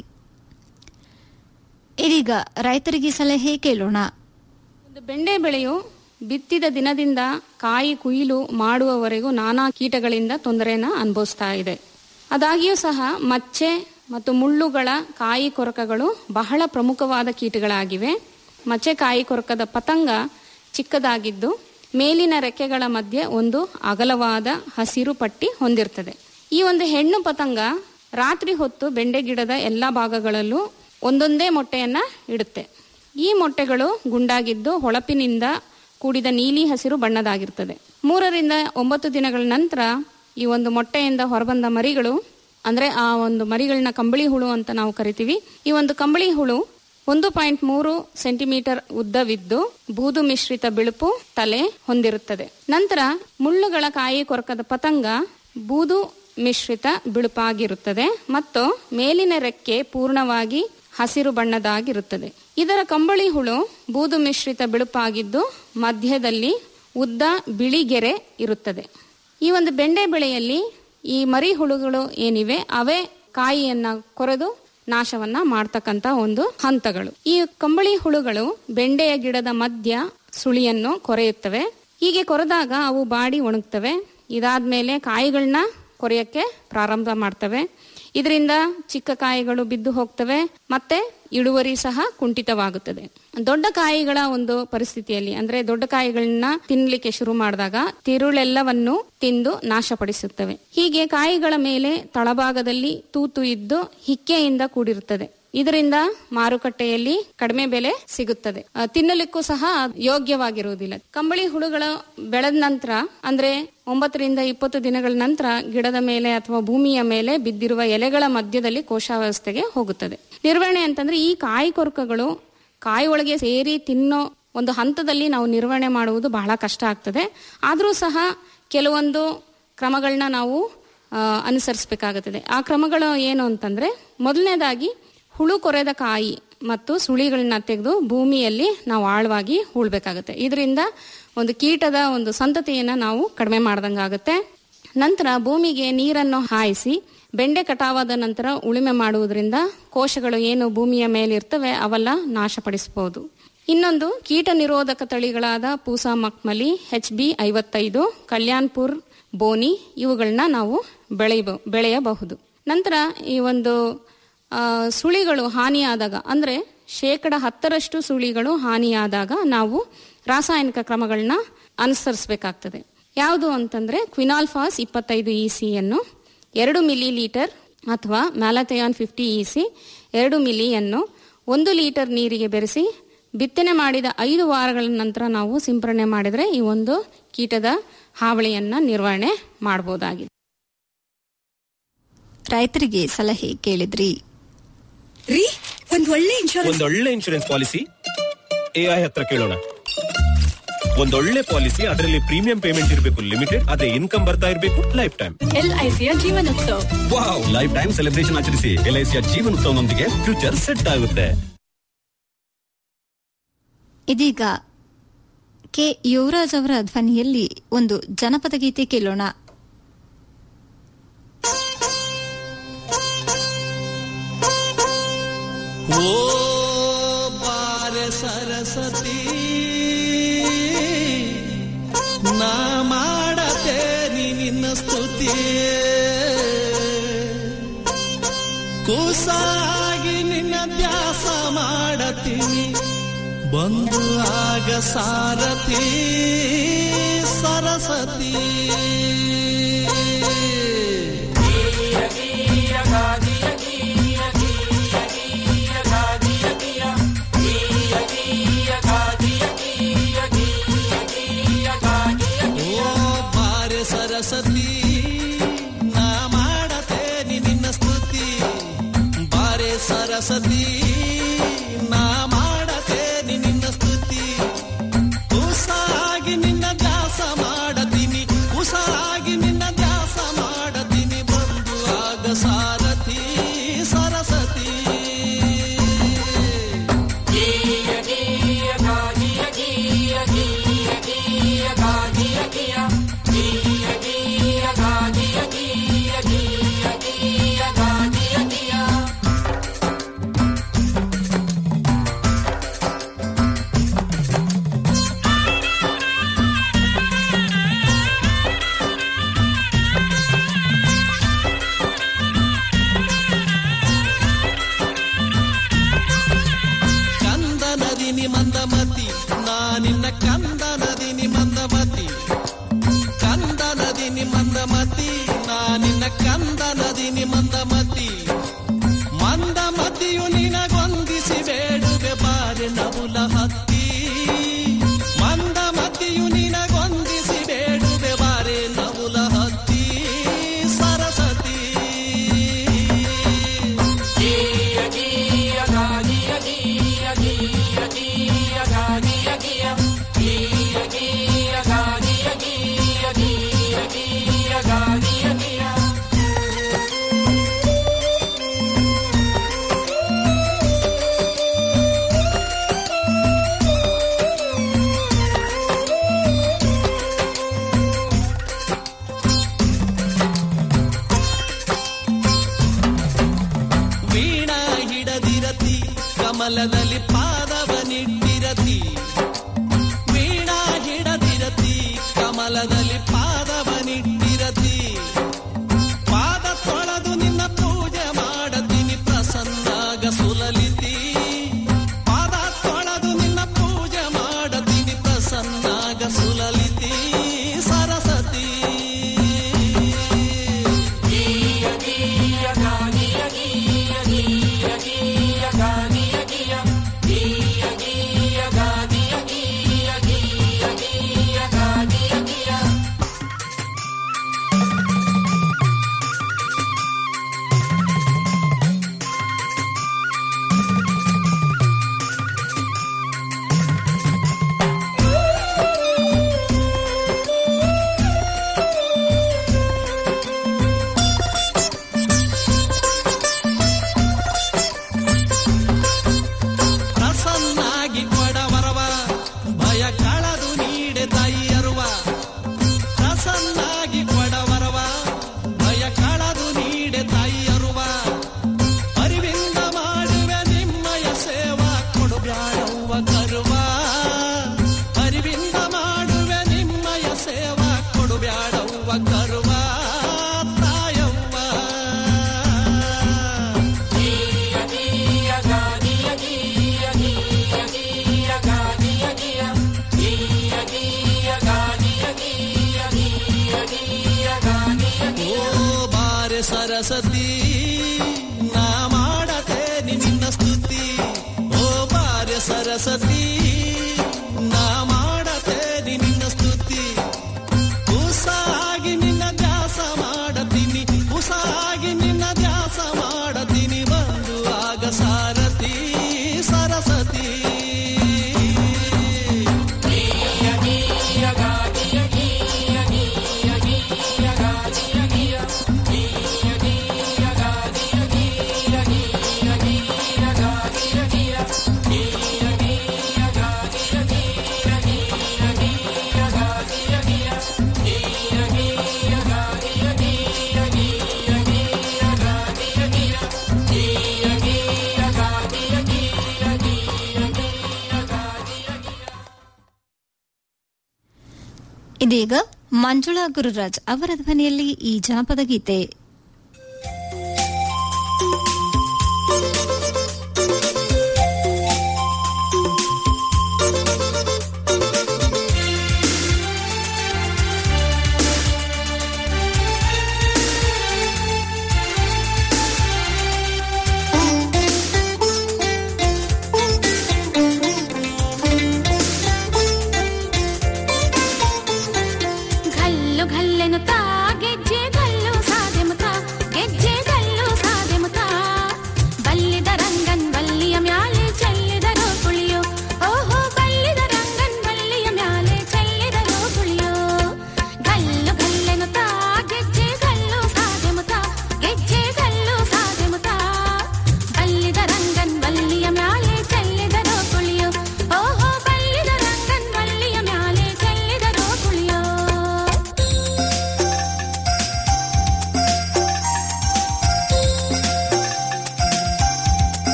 Speaker 4: ಇದೀಗ ರೈತರಿಗೆ ಸಲಹೆ ಕೇಳೋಣ
Speaker 7: ಒಂದು ಬೆಂಡೆ ಬೆಳೆಯು ಬಿತ್ತಿದ ದಿನದಿಂದ ಕಾಯಿ ಕುಯಿಲು ಮಾಡುವವರೆಗೂ ನಾನಾ ಕೀಟಗಳಿಂದ ತೊಂದರೆಯನ್ನು ಅನುಭವಿಸ್ತಾ ಇದೆ ಆದಾಗ್ಯೂ ಸಹ ಮಚ್ಚೆ ಮತ್ತು ಮುಳ್ಳುಗಳ ಕಾಯಿ ಕೊರಕಗಳು ಬಹಳ ಪ್ರಮುಖವಾದ ಕೀಟಗಳಾಗಿವೆ ಮಚ್ಚೆ ಕಾಯಿ ಕೊರಕದ ಪತಂಗ ಚಿಕ್ಕದಾಗಿದ್ದು ಮೇಲಿನ ರೆಕ್ಕೆಗಳ ಮಧ್ಯೆ ಒಂದು ಅಗಲವಾದ ಹಸಿರು ಪಟ್ಟಿ ಹೊಂದಿರ್ತದೆ ಈ ಒಂದು ಹೆಣ್ಣು ಪತಂಗ ರಾತ್ರಿ ಹೊತ್ತು ಬೆಂಡೆ ಗಿಡದ ಎಲ್ಲ ಭಾಗಗಳಲ್ಲೂ ಒಂದೊಂದೇ ಮೊಟ್ಟೆಯನ್ನ ಇಡುತ್ತೆ ಈ ಮೊಟ್ಟೆಗಳು ಗುಂಡಾಗಿದ್ದು ಹೊಳಪಿನಿಂದ ಕೂಡಿದ ನೀಲಿ ಹಸಿರು ಬಣ್ಣದಾಗಿರ್ತದೆ ಮೂರರಿಂದ ಒಂಬತ್ತು ದಿನಗಳ ನಂತರ ಈ ಒಂದು ಮೊಟ್ಟೆಯಿಂದ ಹೊರಬಂದ ಮರಿಗಳು ಅಂದ್ರೆ ಆ ಒಂದು ಮರಿಗಳನ್ನ ಕಂಬಳಿ ಹುಳು ಅಂತ ನಾವು ಕರಿತೀವಿ ಈ ಒಂದು ಕಂಬಳಿ ಹುಳು ಒಂದು ಪಾಯಿಂಟ್ ಮೂರು ಸೆಂಟಿಮೀಟರ್ ಉದ್ದವಿದ್ದು ಬೂದು ಮಿಶ್ರಿತ ಬಿಳುಪು ತಲೆ ಹೊಂದಿರುತ್ತದೆ ನಂತರ ಮುಳ್ಳುಗಳ ಕಾಯಿ ಕೊರಕದ ಪತಂಗ ಬೂದು ಮಿಶ್ರಿತ ಬಿಳುಪಾಗಿರುತ್ತದೆ ಮತ್ತು ಮೇಲಿನ ರೆಕ್ಕೆ ಪೂರ್ಣವಾಗಿ ಹಸಿರು ಬಣ್ಣದಾಗಿರುತ್ತದೆ ಇದರ ಕಂಬಳಿ ಹುಳು ಬೂದು ಮಿಶ್ರಿತ ಬಿಳುಪಾಗಿದ್ದು ಮಧ್ಯದಲ್ಲಿ ಉದ್ದ ಬಿಳಿ ಗೆರೆ ಇರುತ್ತದೆ ಈ ಒಂದು ಬೆಂಡೆ ಬೆಳೆಯಲ್ಲಿ ಈ ಮರಿ ಹುಳುಗಳು ಏನಿವೆ ಅವೇ ಕಾಯಿಯನ್ನ ಕೊರೆದು ನಾಶವನ್ನ ಮಾಡ್ತಕ್ಕಂತ ಒಂದು ಹಂತಗಳು ಈ ಕಂಬಳಿ ಹುಳುಗಳು ಬೆಂಡೆಯ ಗಿಡದ ಮಧ್ಯ ಸುಳಿಯನ್ನು ಕೊರೆಯುತ್ತವೆ ಹೀಗೆ ಕೊರೆದಾಗ ಅವು ಬಾಡಿ ಒಣಗ್ತವೆ ಇದಾದ್ಮೇಲೆ ಕಾಯಿಗಳನ್ನ ಕೊರೆಯಕ್ಕೆ ಪ್ರಾರಂಭ ಮಾಡ್ತವೆ ಇದರಿಂದ ಚಿಕ್ಕ ಕಾಯಿಗಳು ಬಿದ್ದು ಹೋಗ್ತವೆ ಮತ್ತೆ ಇಳುವರಿ ಸಹ ಕುಂಠಿತವಾಗುತ್ತದೆ ದೊಡ್ಡ ಕಾಯಿಗಳ ಒಂದು ಪರಿಸ್ಥಿತಿಯಲ್ಲಿ ಅಂದ್ರೆ ದೊಡ್ಡ ಕಾಯಿಗಳನ್ನ ತಿನ್ಲಿಕ್ಕೆ ಶುರು ಮಾಡಿದಾಗ ತಿರುಳೆಲ್ಲವನ್ನು ತಿಂದು ನಾಶಪಡಿಸುತ್ತವೆ ಹೀಗೆ ಕಾಯಿಗಳ ಮೇಲೆ ತಳಭಾಗದಲ್ಲಿ ತೂತು ಇದ್ದು ಹಿಕ್ಕೆಯಿಂದ ಕೂಡಿರುತ್ತದೆ ಇದರಿಂದ ಮಾರುಕಟ್ಟೆಯಲ್ಲಿ ಕಡಿಮೆ ಬೆಲೆ ಸಿಗುತ್ತದೆ ಆ, ತಿನ್ನಲಿಕ್ಕೂ ಸಹ ಯೋಗ್ಯವಾಗಿರುವುದಿಲ್ಲ ಕಂಬಳಿ ಹುಳುಗಳ ಬೆಳೆದ ನಂತರ ಅಂದ್ರೆ ಒಂಬತ್ತರಿಂದ ಇಪ್ಪತ್ತು ದಿನಗಳ ನಂತರ ಗಿಡದ ಮೇಲೆ ಅಥವಾ ಭೂಮಿಯ ಮೇಲೆ ಬಿದ್ದಿರುವ ಎಲೆಗಳ ಮಧ್ಯದಲ್ಲಿ ಕೋಶಾವಸ್ಥೆಗೆ ಹೋಗುತ್ತದೆ ನಿರ್ವಹಣೆ ಅಂತಂದ್ರೆ ಈ ಕಾಯಿ ಕೊರಕಗಳು ಕಾಯಿ ಒಳಗೆ ಸೇರಿ ತಿನ್ನೋ ಒಂದು ಹಂತದಲ್ಲಿ ನಾವು ನಿರ್ವಹಣೆ ಮಾಡುವುದು ಬಹಳ ಕಷ್ಟ ಆಗ್ತದೆ ಆದರೂ ಸಹ ಕೆಲವೊಂದು ಕ್ರಮಗಳನ್ನ ನಾವು ಆ, ಅನುಸರಿಸಬೇಕಾಗುತ್ತದೆ ಆ ಕ್ರಮಗಳು ಏನು ಅಂತಂದ್ರೆ ಮೊದಲನೇದಾಗಿ ಹುಳು ಕೊರೆದ ಕಾಯಿ ಮತ್ತು ಸುಳಿಗಳನ್ನ ತೆಗೆದು ಭೂಮಿಯಲ್ಲಿ ನಾವು ಆಳವಾಗಿ ಹೂಳ್ಬೇಕಾಗುತ್ತೆ ಇದರಿಂದ ಒಂದು ಕೀಟದ ಒಂದು ಸಂತತಿಯನ್ನ ನಾವು ಕಡಿಮೆ ಮಾಡ್ದಂಗಾಗುತ್ತೆ ನಂತರ ಭೂಮಿಗೆ ನೀರನ್ನು ಹಾಯಿಸಿ ಬೆಂಡೆ ಕಟಾವಾದ ನಂತರ ಉಳುಮೆ ಮಾಡುವುದರಿಂದ ಕೋಶಗಳು ಏನು ಭೂಮಿಯ ಮೇಲೆ ಇರ್ತವೆ ಅವೆಲ್ಲ ನಾಶಪಡಿಸಬಹುದು ಇನ್ನೊಂದು ಕೀಟ ನಿರೋಧಕ ತಳಿಗಳಾದ ಪೂಸಾ ಮಕ್ಮಲಿ ಎಚ್ ಬಿ ಐವತ್ತೈದು ಕಲ್ಯಾಣ್ಪುರ್ ಬೋನಿ ಇವುಗಳನ್ನ ನಾವು ಬೆಳೆಯಬ ಬೆಳೆಯಬಹುದು ನಂತರ ಈ ಒಂದು ಆ, ಸುಳಿಗಳು ಹಾನಿಯಾದಾಗ ಅಂದ್ರೆ ಶೇಕಡ ಹತ್ತರಷ್ಟು ಸುಳಿಗಳು ಹಾನಿಯಾದಾಗ ನಾವು ರಾಸಾಯನಿಕ ಕ್ರಮಗಳನ್ನ ಅನುಸರಿಸಬೇಕಾಗ್ತದೆ ಯಾವುದು ಅಂತಂದ್ರೆ ಕ್ವಿನಾಲ್ಫಾಸ್ ಇಪ್ಪತ್ತೈದು ಇ ಸಿಯನ್ನು ಎರಡು ಮಿಲಿ ಲೀಟರ್ ಅಥವಾ ಮ್ಯಾಲಥಯಾನ್ ಫಿಫ್ಟಿ ಇ ಸಿ ಎರಡು ಮಿಲಿಯನ್ನು ಒಂದು ಲೀಟರ್ ನೀರಿಗೆ ಬೆರೆಸಿ ಬಿತ್ತನೆ ಮಾಡಿದ ಐದು ವಾರಗಳ ನಂತರ ನಾವು ಸಿಂಪರಣೆ ಮಾಡಿದರೆ ಈ ಒಂದು ಕೀಟದ ಹಾವಳಿಯನ್ನ ನಿರ್ವಹಣೆ ಮಾಡಬಹುದಾಗಿದೆ
Speaker 4: ರೈತರಿಗೆ ಸಲಹೆ ಕೇಳಿದ್ರಿ
Speaker 8: ರೀ ಒಂದ್ ಒಳ್ಳೆ ಇನ್ಶೂರೆನ್ಸ್
Speaker 9: ಒಂದೊಳ್ಳೆ ಇನ್ಶೂರೆನ್ಸ್ ಪಾಲಿಸಿ ಎಐ ಹತ್ರ ಕೇಳೋಣ ಒಂದೊಳ್ಳೆ ಪಾಲಿಸಿ ಅದರಲ್ಲಿ ಪ್ರೀಮಿಯಂ ಪೇಮೆಂಟ್ ಇರಬೇಕು ಲಿಮಿಟೆಡ್ ಅದೇ ಇನ್ಕಮ್ ಬರ್ತಾ ಇರಬೇಕು ಲೈಫ್ ಟೈಮ್
Speaker 8: ಎಲ್ಐಸಿಯ Jeevanotsav
Speaker 9: wow lifetime celebration ಆಚರಿಸಿ ಎಲ್ಐಸಿಯ ಜೀವನೋತ್ಸವನೊಂದಿಗೆ ಫ್ಯೂಚರ್ ಸೆಟ್ ಆಗುತ್ತೆ
Speaker 4: ಇದೀಗ ಕೆ ಯುವರಾಜ್ ಅವರ ಧ್ವನಿಯಲ್ಲಿ ಒಂದು ಜನಪದ ಗೀತೆ ಕೇಳೋಣ
Speaker 10: ಓ ಬಾರೆ ಸರಸ್ವತಿ ನಾ ಮಾಡತೇನಿ ನಿನ್ನ ಸ್ತುತಿ ಕೂಸಾಗಿ ನಿನ್ನ ದ್ಯಾಸ ಮಾಡತೀನಿ ಬಂದು ಆಗ ಸಾರಥಿ ಸರಸ್ವತಿ ಓ ಬಾರೆ ಸರಸ್ವತಿ ನಾ ಮಾಡತೇನಿ ನಿನ್ನ ಸ್ತುತಿ ಬಾರೆ ಸರಸ್ವತಿ ನಾ ಮಾಡತೇನಿ ನಿನ್ನ ಸ್ತುತಿ ಉಸಾಗಿ ನಿನ್ನ ದಾಸ ಮಾಡತೀನಿ ಉಸಾಗಿ ನಿನ್ನ ದಾಸ ಮಾಡತೀನಿ ಬಂದು ಆಗ ಸಾರಥಿ ಸರಸ್ವತಿ ಕಂದ ನದಿನಿ ಮಂದಮತಿ ನಾ ನಿನ್ನ ಕಂದ ನದಿನಿ ಮಂದಮತಿ ಕಂದ ನದಿನಿ ಮಂದಮತಿ ನಾ ನಿನ್ನ ಕಂದ ನದಿನಿ ಮಂದಮತಿ ಮಂದಮತಿಯು ನಿನಗೊಂದಿಸಿ ಬೇಡುವೆ ಬಾರೆ ನವುಲ ಹತ್ತಿ ಮಂದಮತಿಯು ನಿನಗೊಂದಿಸಿ ಬೇಡುವೆ ಬಾರೆ ನವುಲ ಹತ್ತಿ ಸರಸ್ವತಿ ವೀಣಾ ಹಿಡದಿರತಿ ಕಮಲದಲ್ಲಿ ಪಾದವನಿಟ್ಟಿರತಿ ವೀಣಾ ಹಿಡದಿರತಿ ಕಮಲದಲ್ಲಿ ಪಾದವನಿಟ್ಟಿರತಿ ಪಾದ ತೊಳೆದು ನಿನ್ನ ಪೂಜೆ ಮಾಡತೀನಿ ಪ್ರಸನ್ನಾಗ ಸುಲಲಿತಿ ಪಾದ ತೊಳೆದು ನಿನ್ನ ಪೂಜೆ ಮಾಡತೀನಿ ಪ್ರಸನ್ನಾಗ ಸುಲಲಿತಿ ಸರಸ್ವತಿ ಪ್ರಸನ್ನಾಗಿ ಕೊಡವರವ ಭಯ ಕಳದು ನೀಡೆ ತಾಯಿಯರುವ ಪ್ರಸನ್ನಾಗಿ ಕೊಡವರವ ಭಯ ಕಳದು ನೀಡೆ ತಾಯಿಯರುವ ಅರಿವಿಂದ ಮಾಡುವೆ ನಿಮ್ಮಯ ಸೇವಾ ಕೊಡುಬ್ಯಾಡವ್ವ ಕರುವ ಅರಿವಿಂದ ಮಾಡುವೆ ನಿಮ್ಮಯ ಸೇವಾ ಕೊಡುಬ್ಯಾಡವ್ವ ಕರುವ ತಾಯವ್ವ ಓ ಬಾರೆ ಸರಸ್ವತಿ ನಾ ಮಾಡತೇನಿ ನಿನ್ನ ಸ್ತುತಿ ಓ ಬಾರೆ ಸರಸ್ವತಿ ನಾ ಮಾಡತೇನಿ ನಿನ್ನ ಸ್ತುತಿ ಉಸಾಗಿ ನಿನ್ನ ದ್ಯಾಸ ಮಾಡತೀನಿ ಉಸಾಗಿ ನಿನ್ನ ದ್ಯಾಸ ಮಾಡತೀನಿ ಬಂದು ಆಗ ಸಾರಥಿ ಸರಸ್ವತಿ
Speaker 4: ಇದೀಗ ಮಂಜುಳಾ ಗುರುರಾಜ್ ಅವರ ಧ್ವನಿಯಲ್ಲಿ ಈ ಜನಪದ ಗೀತೆ
Speaker 11: ಘಲ್ಲು ಘಲ್ಲೆನುತ್ತಾ